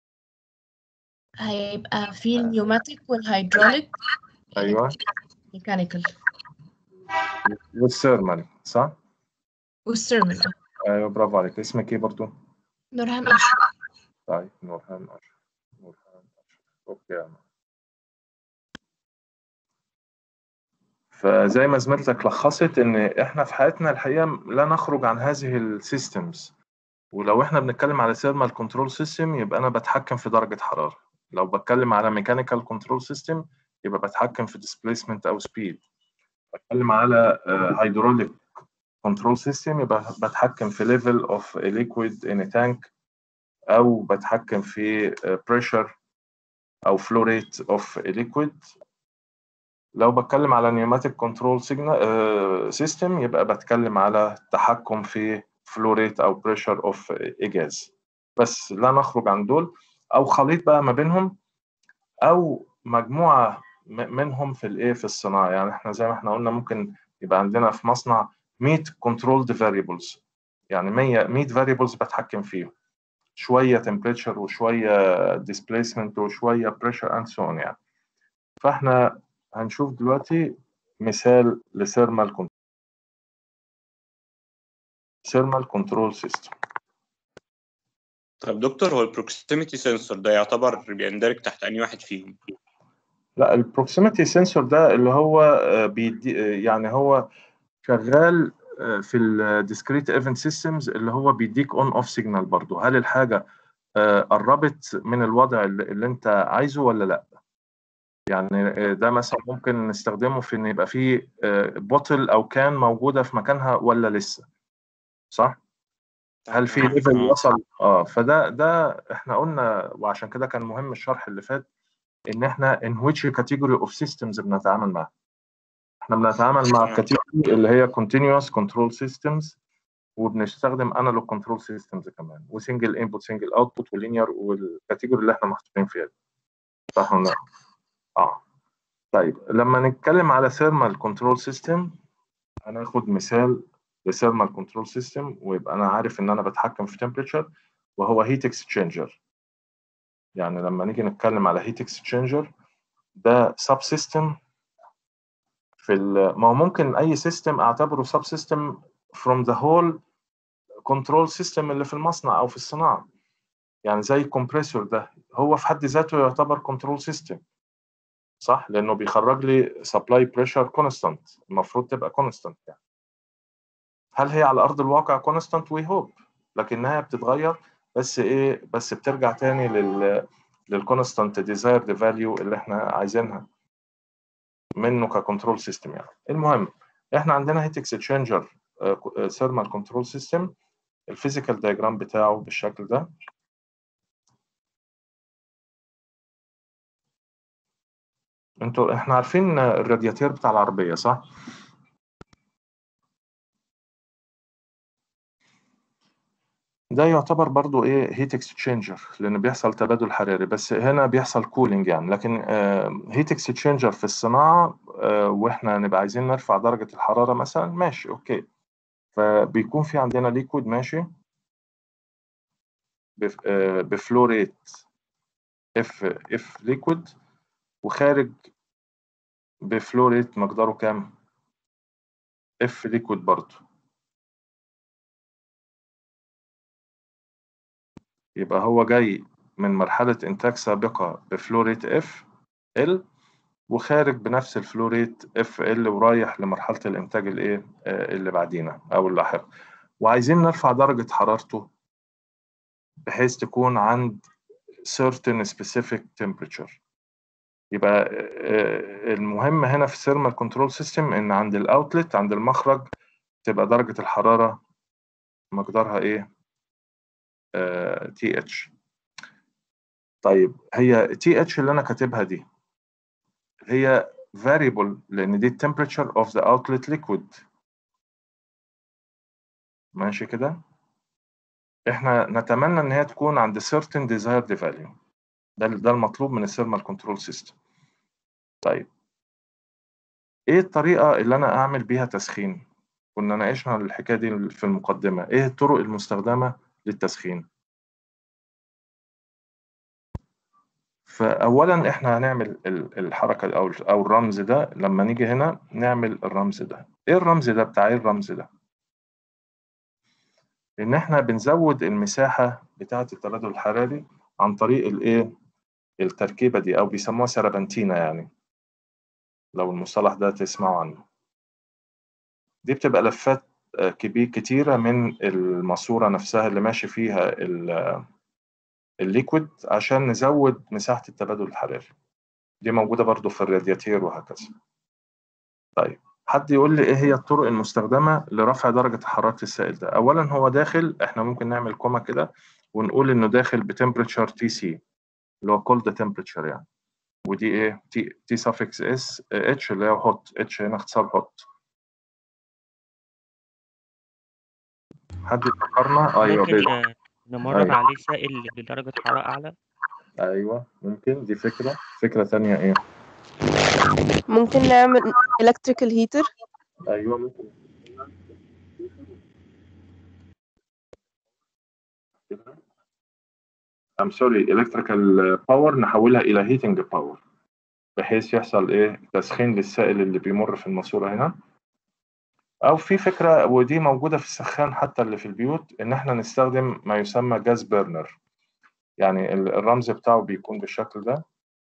هيبقى في النيوماتيك والهيدروليك ايوه ميكانيكال والثيرمال صح والثيرمال ايوه برافو عليك اسمك ايه برضو نورهان أشرف طيب نورهان أشرف نورهان أشرف اوكي يا عم. فزي ما زميلتك لخصت ان احنا في حياتنا الحقيقه لا نخرج عن هذه السيستمز ولو احنا بنتكلم على ثيرمال كنترول سيستم يبقى انا بتحكم في درجه حراره لو بتكلم على ميكانيكال كنترول سيستم يبقى بتحكم في ديسبيسمنت او سبيد بتكلم على هيدروليك كنترول سيستم يبقى بتحكم في ليفل اوف ليكويد ان تانك او بتحكم في بريشر او فلو ريت اوف ليكويد لو بتكلم على نيوماتيك كنترول سيستم يبقى بتكلم على تحكم في فلو ريت او بريشر اوف اجاز بس لا نخرج عن دول او خليط بقى ما بينهم او مجموعه م- منهم في الايه في الصناعه يعني احنا زي ما احنا قلنا ممكن يبقى عندنا في مصنع 100 controlled variables يعني 100 100 variables بتحكم فيهم شويه temperature وشويه displacement وشويه pressure and so on يعني فاحنا هنشوف دلوقتي مثال لثيرمال كنترول ثيرمال كنترول سيستم طب دكتور هو البروكسيميتي سنسور ده يعتبر بيندرج تحت انهي واحد فيهم لا البروكسيميتي سنسور ده اللي هو آه، بيدي آه، يعني هو شغال آه، في الديسكريت ايفنت سيستمز اللي هو بيديك اون اوف سيجنال برضو هل الحاجه آه، قربت من الوضع اللي اللي انت عايزه ولا لا يعني آه، ده مثلا ممكن نستخدمه في ان يبقى فيه بوتل او كان موجوده في مكانها ولا لسه صح هل في ليفل وصل اه فده ده احنا قلنا وعشان كده كان مهم الشرح اللي فات ان احنا in which category of systems بنتعامل معاها احنا بنتعامل مع الكاتيجوري اللي هي continuous control systems وبنستخدم analog control systems كمان وسنجل انبوت سنجل اوتبوت ولينير والكاتيجوري اللي احنا محطوطين فيها دي صح ولا لا؟ اه طيب لما نتكلم على thermal control system هناخد مثال لثيرمال كنترول سيستم ويبقى انا عارف ان انا بتحكم في temperature وهو هيت اكسشينجر يعني لما نيجي نتكلم على هيت اكسشينجر ده سب سيستم في ال- ما هو ممكن اي سيستم اعتبره سب سيستم from the whole control system اللي في المصنع او في الصناعه يعني زي الكمبريسور ده هو في حد ذاته يعتبر كنترول سيستم صح لانه بيخرج لي سبلاي بريشر كونستانت المفروض تبقى كونستانت يعني هل هي على ارض الواقع كونستانت وي هوب لكنها بتتغير بس ايه بس بترجع تاني لل للكونستانت ديزايرد فاليو اللي احنا عايزينها منه ككنترول سيستم يعني المهم احنا عندنا هيت اكسشينجر ثيرمال كنترول سيستم الفيزيكال دايجرام بتاعه بالشكل ده انتوا احنا عارفين الرادياتير بتاع العربية صح؟ ده يعتبر برضو ايه هيت اكسشينجر لان بيحصل تبادل حراري بس هنا بيحصل كولينج يعني لكن هيت اكسشينجر في الصناعه آه، واحنا نبقى عايزين نرفع درجه الحراره مثلا ماشي اوكي فبيكون في عندنا ليكويد ماشي بف- آه، بفلوريت اف اف ليكويد وخارج بفلوريت مقداره كام اف ليكويد برضه يبقى هو جاي من مرحلة إنتاج سابقة بفلوريت اف ال وخارج بنفس الفلوريت اف ال ورايح لمرحلة الإنتاج الإيه آه، اللي بعدينا أو اللاحقة وعايزين نرفع درجة حرارته بحيث تكون عند certain specific temperature يبقى آه، المهم هنا في الثيرمال كنترول سيستم ان عند الاوتلت عند المخرج تبقى درجة الحرارة مقدارها ايه تي اتش طيب هي تي اتش اللي انا كاتبها دي هي variable لان دي temperature of the outlet liquid ماشي كده احنا نتمنى ان هي تكون عند certain desired value ده ده المطلوب من الثيرمال كنترول سيستم طيب ايه الطريقة اللي انا اعمل بيها تسخين كنا ناقشنا الحكاية دي في المقدمة ايه الطرق المستخدمة للتسخين فأولا إحنا هنعمل ال- الحركة أو أو الرمز ده لما نيجي هنا نعمل الرمز ده إيه الرمز ده بتاع إيه الرمز ده إن إحنا بنزود المساحة بتاعة التبادل الحراري عن طريق الإيه التركيبة دي أو بيسموها سربنتينا يعني لو المصطلح ده تسمعوا عنه دي بتبقى لفات آه، كبير كتيرة من الماسورة نفسها اللي ماشي فيها ال- الليكويد عشان نزود مساحة التبادل الحراري دي موجودة برضو في الرادياتير وهكذا طيب حد يقول لي ايه هي الطرق المستخدمة لرفع درجة حرارة السائل ده اولا هو داخل احنا ممكن نعمل كوما كده ونقول انه داخل بتمبريتشر تي سي اللي هو كولد تمبريتشر يعني ودي ايه تي تي سافكس اس اتش اللي هي هوت اتش هنا اختصار هوت حد يفكرنا ايوه ممكن بيض. آه، نمرر أيوة. عليه سائل بدرجة حرارة أعلى ايوه ممكن دي فكرة فكرة ثانية ايه ممكن نعمل electrical heater ايوه ممكن I'm sorry electrical power نحولها إلى heating power بحيث يحصل إيه تسخين للسائل اللي بيمر في الماسورة هنا أو في فكرة ودي موجودة في السخان حتى اللي في البيوت إن إحنا نستخدم ما يسمى جاز بيرنر يعني ال- الرمز بتاعه بيكون بالشكل ده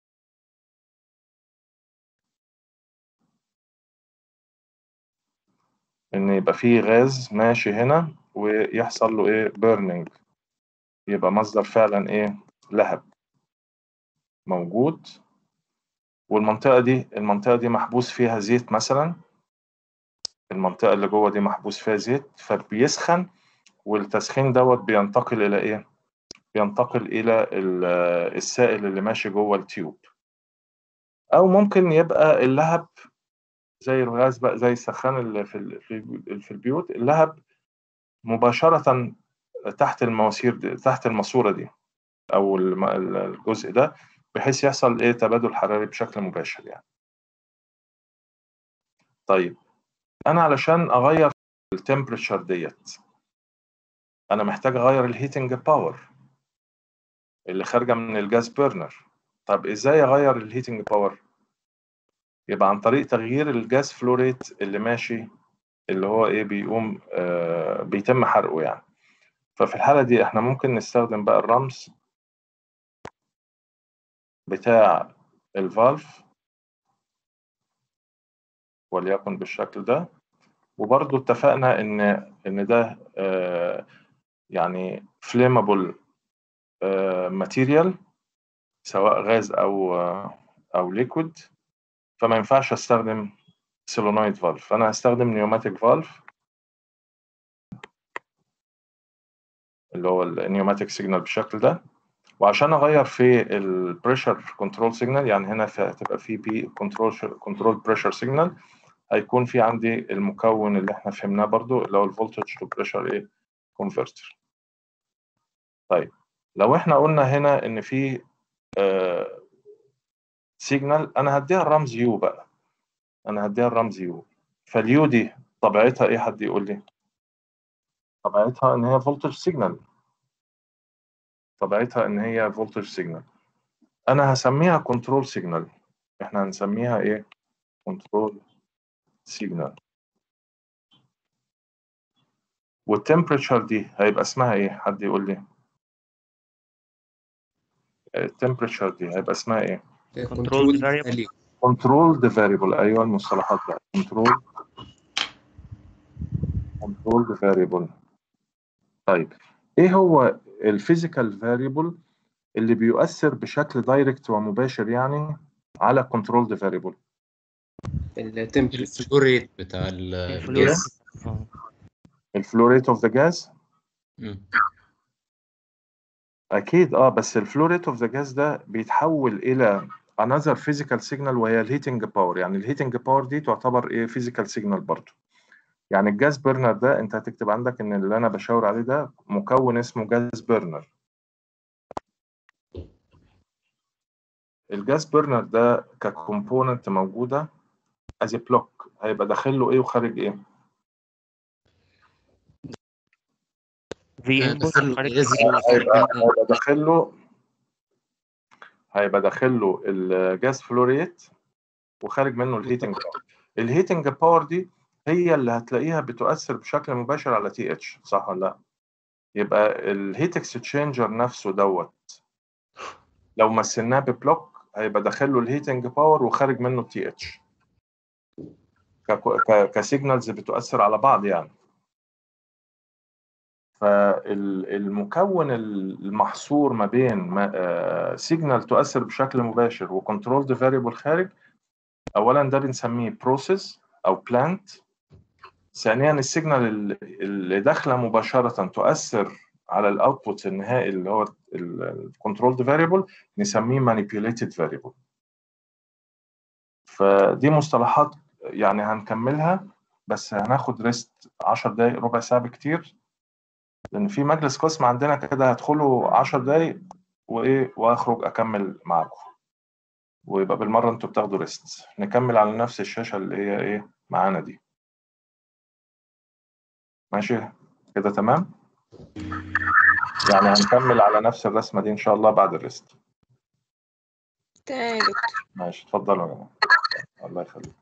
إن يبقى فيه غاز ماشي هنا ويحصل له إيه بيرنينج يبقى مصدر فعلا إيه لهب موجود والمنطقة دي المنطقة دي محبوس فيها زيت مثلا المنطقة اللي جوه دي محبوس فيها زيت فبيسخن والتسخين دوت بينتقل إلى إيه؟ بينتقل إلى ال- السائل اللي ماشي جوه التيوب أو ممكن يبقى اللهب زي الغاز بقى زي السخان اللي في ال- في في البيوت اللهب مباشرة تحت المواسير دي تحت الماسورة دي أو الم- الجزء ده بحيث يحصل إيه تبادل حراري بشكل مباشر يعني. طيب أنا علشان أغير التمبريتشر ديت أنا محتاج أغير الهيتنج باور اللي خارجة من الجاز بيرنر طب إزاي أغير الهيتنج باور؟ يبقى عن طريق تغيير الجاز فلوريت اللي ماشي اللي هو إيه بيقوم آه بيتم حرقه يعني ففي الحالة دي إحنا ممكن نستخدم بقى الرمز بتاع الفالف وليكن بالشكل ده وبرضو اتفقنا إن إن ده آه يعني فليمابل ماتيريال سواء غاز أو آه أو ليكويد فما ينفعش استخدم سولونويد فالف فانا هستخدم نيوماتيك فالف اللي هو النيوماتيك سيجنال بالشكل ده وعشان اغير في البريشر كنترول سيجنال يعني هنا في- هتبقى في بي كنترول كنترول بريشر سيجنال هيكون في عندي المكون اللي احنا فهمناه برضو اللي هو الفولتج تو بريشر ايه كونفرتر طيب لو احنا قلنا هنا ان في سيجنال انا هديها الرمز يو بقى انا هديها الرمز يو فاليو دي طبيعتها ايه حد يقول لي طبيعتها ان هي فولتج سيجنال طبيعتها ان هي فولتج سيجنال انا هسميها كنترول سيجنال احنا هنسميها ايه كنترول سيجنال والتمبريتشر دي هيبقى اسمها ايه حد يقول لي التمبريتشر دي هيبقى اسمها ايه Controlled variable. كنترول فاريبل ايوه المصطلحات بقى كنترول كنترول فاريبل طيب ايه هو الفيزيكال فاريبل اللي بيؤثر بشكل دايركت ومباشر يعني على كنترول فاريبل التمبريتشر الفلو ريت بتاع ال- الجاز الفلو ريت اوف ذا جاز مم. اكيد اه بس الفلو ريت اوف ذا جاز ده بيتحول الى another physical signal وهي الهيتنج باور يعني الهيتنج باور دي تعتبر ايه physical signal برضه يعني الجاز بيرنر ده انت هتكتب عندك ان اللي انا بشاور عليه ده مكون اسمه جاز بيرنر الجاز بيرنر ده ككومبوننت موجوده از بلوك هيبقى داخل له ايه وخارج ايه في آه، انبوت دخل خارج غاز هيبقى هيبقى داخل له هيبقى داخل له الجاز فلو ريت وخارج منه الهيتنج باور الهيتنج باور دي هي اللي هتلاقيها بتؤثر بشكل مباشر على تي اتش صح ولا لا يبقى الهيت اكسشينجر نفسه دوت لو مثلناه ببلوك هيبقى داخل له الهيتنج باور وخارج منه التي اتش كسيجنالز بتؤثر على بعض يعني فالمكون المحصور ما بين سيجنال تؤثر بشكل مباشر وكنترول فاريبل خارج اولا ده بنسميه بروسيس او بلانت ثانيا السيجنال اللي داخله مباشره تؤثر على الاوتبوت النهائي اللي هو الكنترول فاريبل نسميه مانيبيوليتد فاريبل فدي مصطلحات يعني هنكملها بس هناخد ريست 10 دقايق ربع ساعه بكتير لان في مجلس قسم عندنا كده هدخله 10 دقايق وايه واخرج اكمل معاكم ويبقى بالمره انتوا بتاخدوا ريست نكمل على نفس الشاشه اللي هي ايه معانا دي ماشي كده تمام يعني هنكمل على نفس الرسمه دي ان شاء الله بعد الريست تمام يا دكتور ماشي اتفضلوا يا جماعه الله يخليك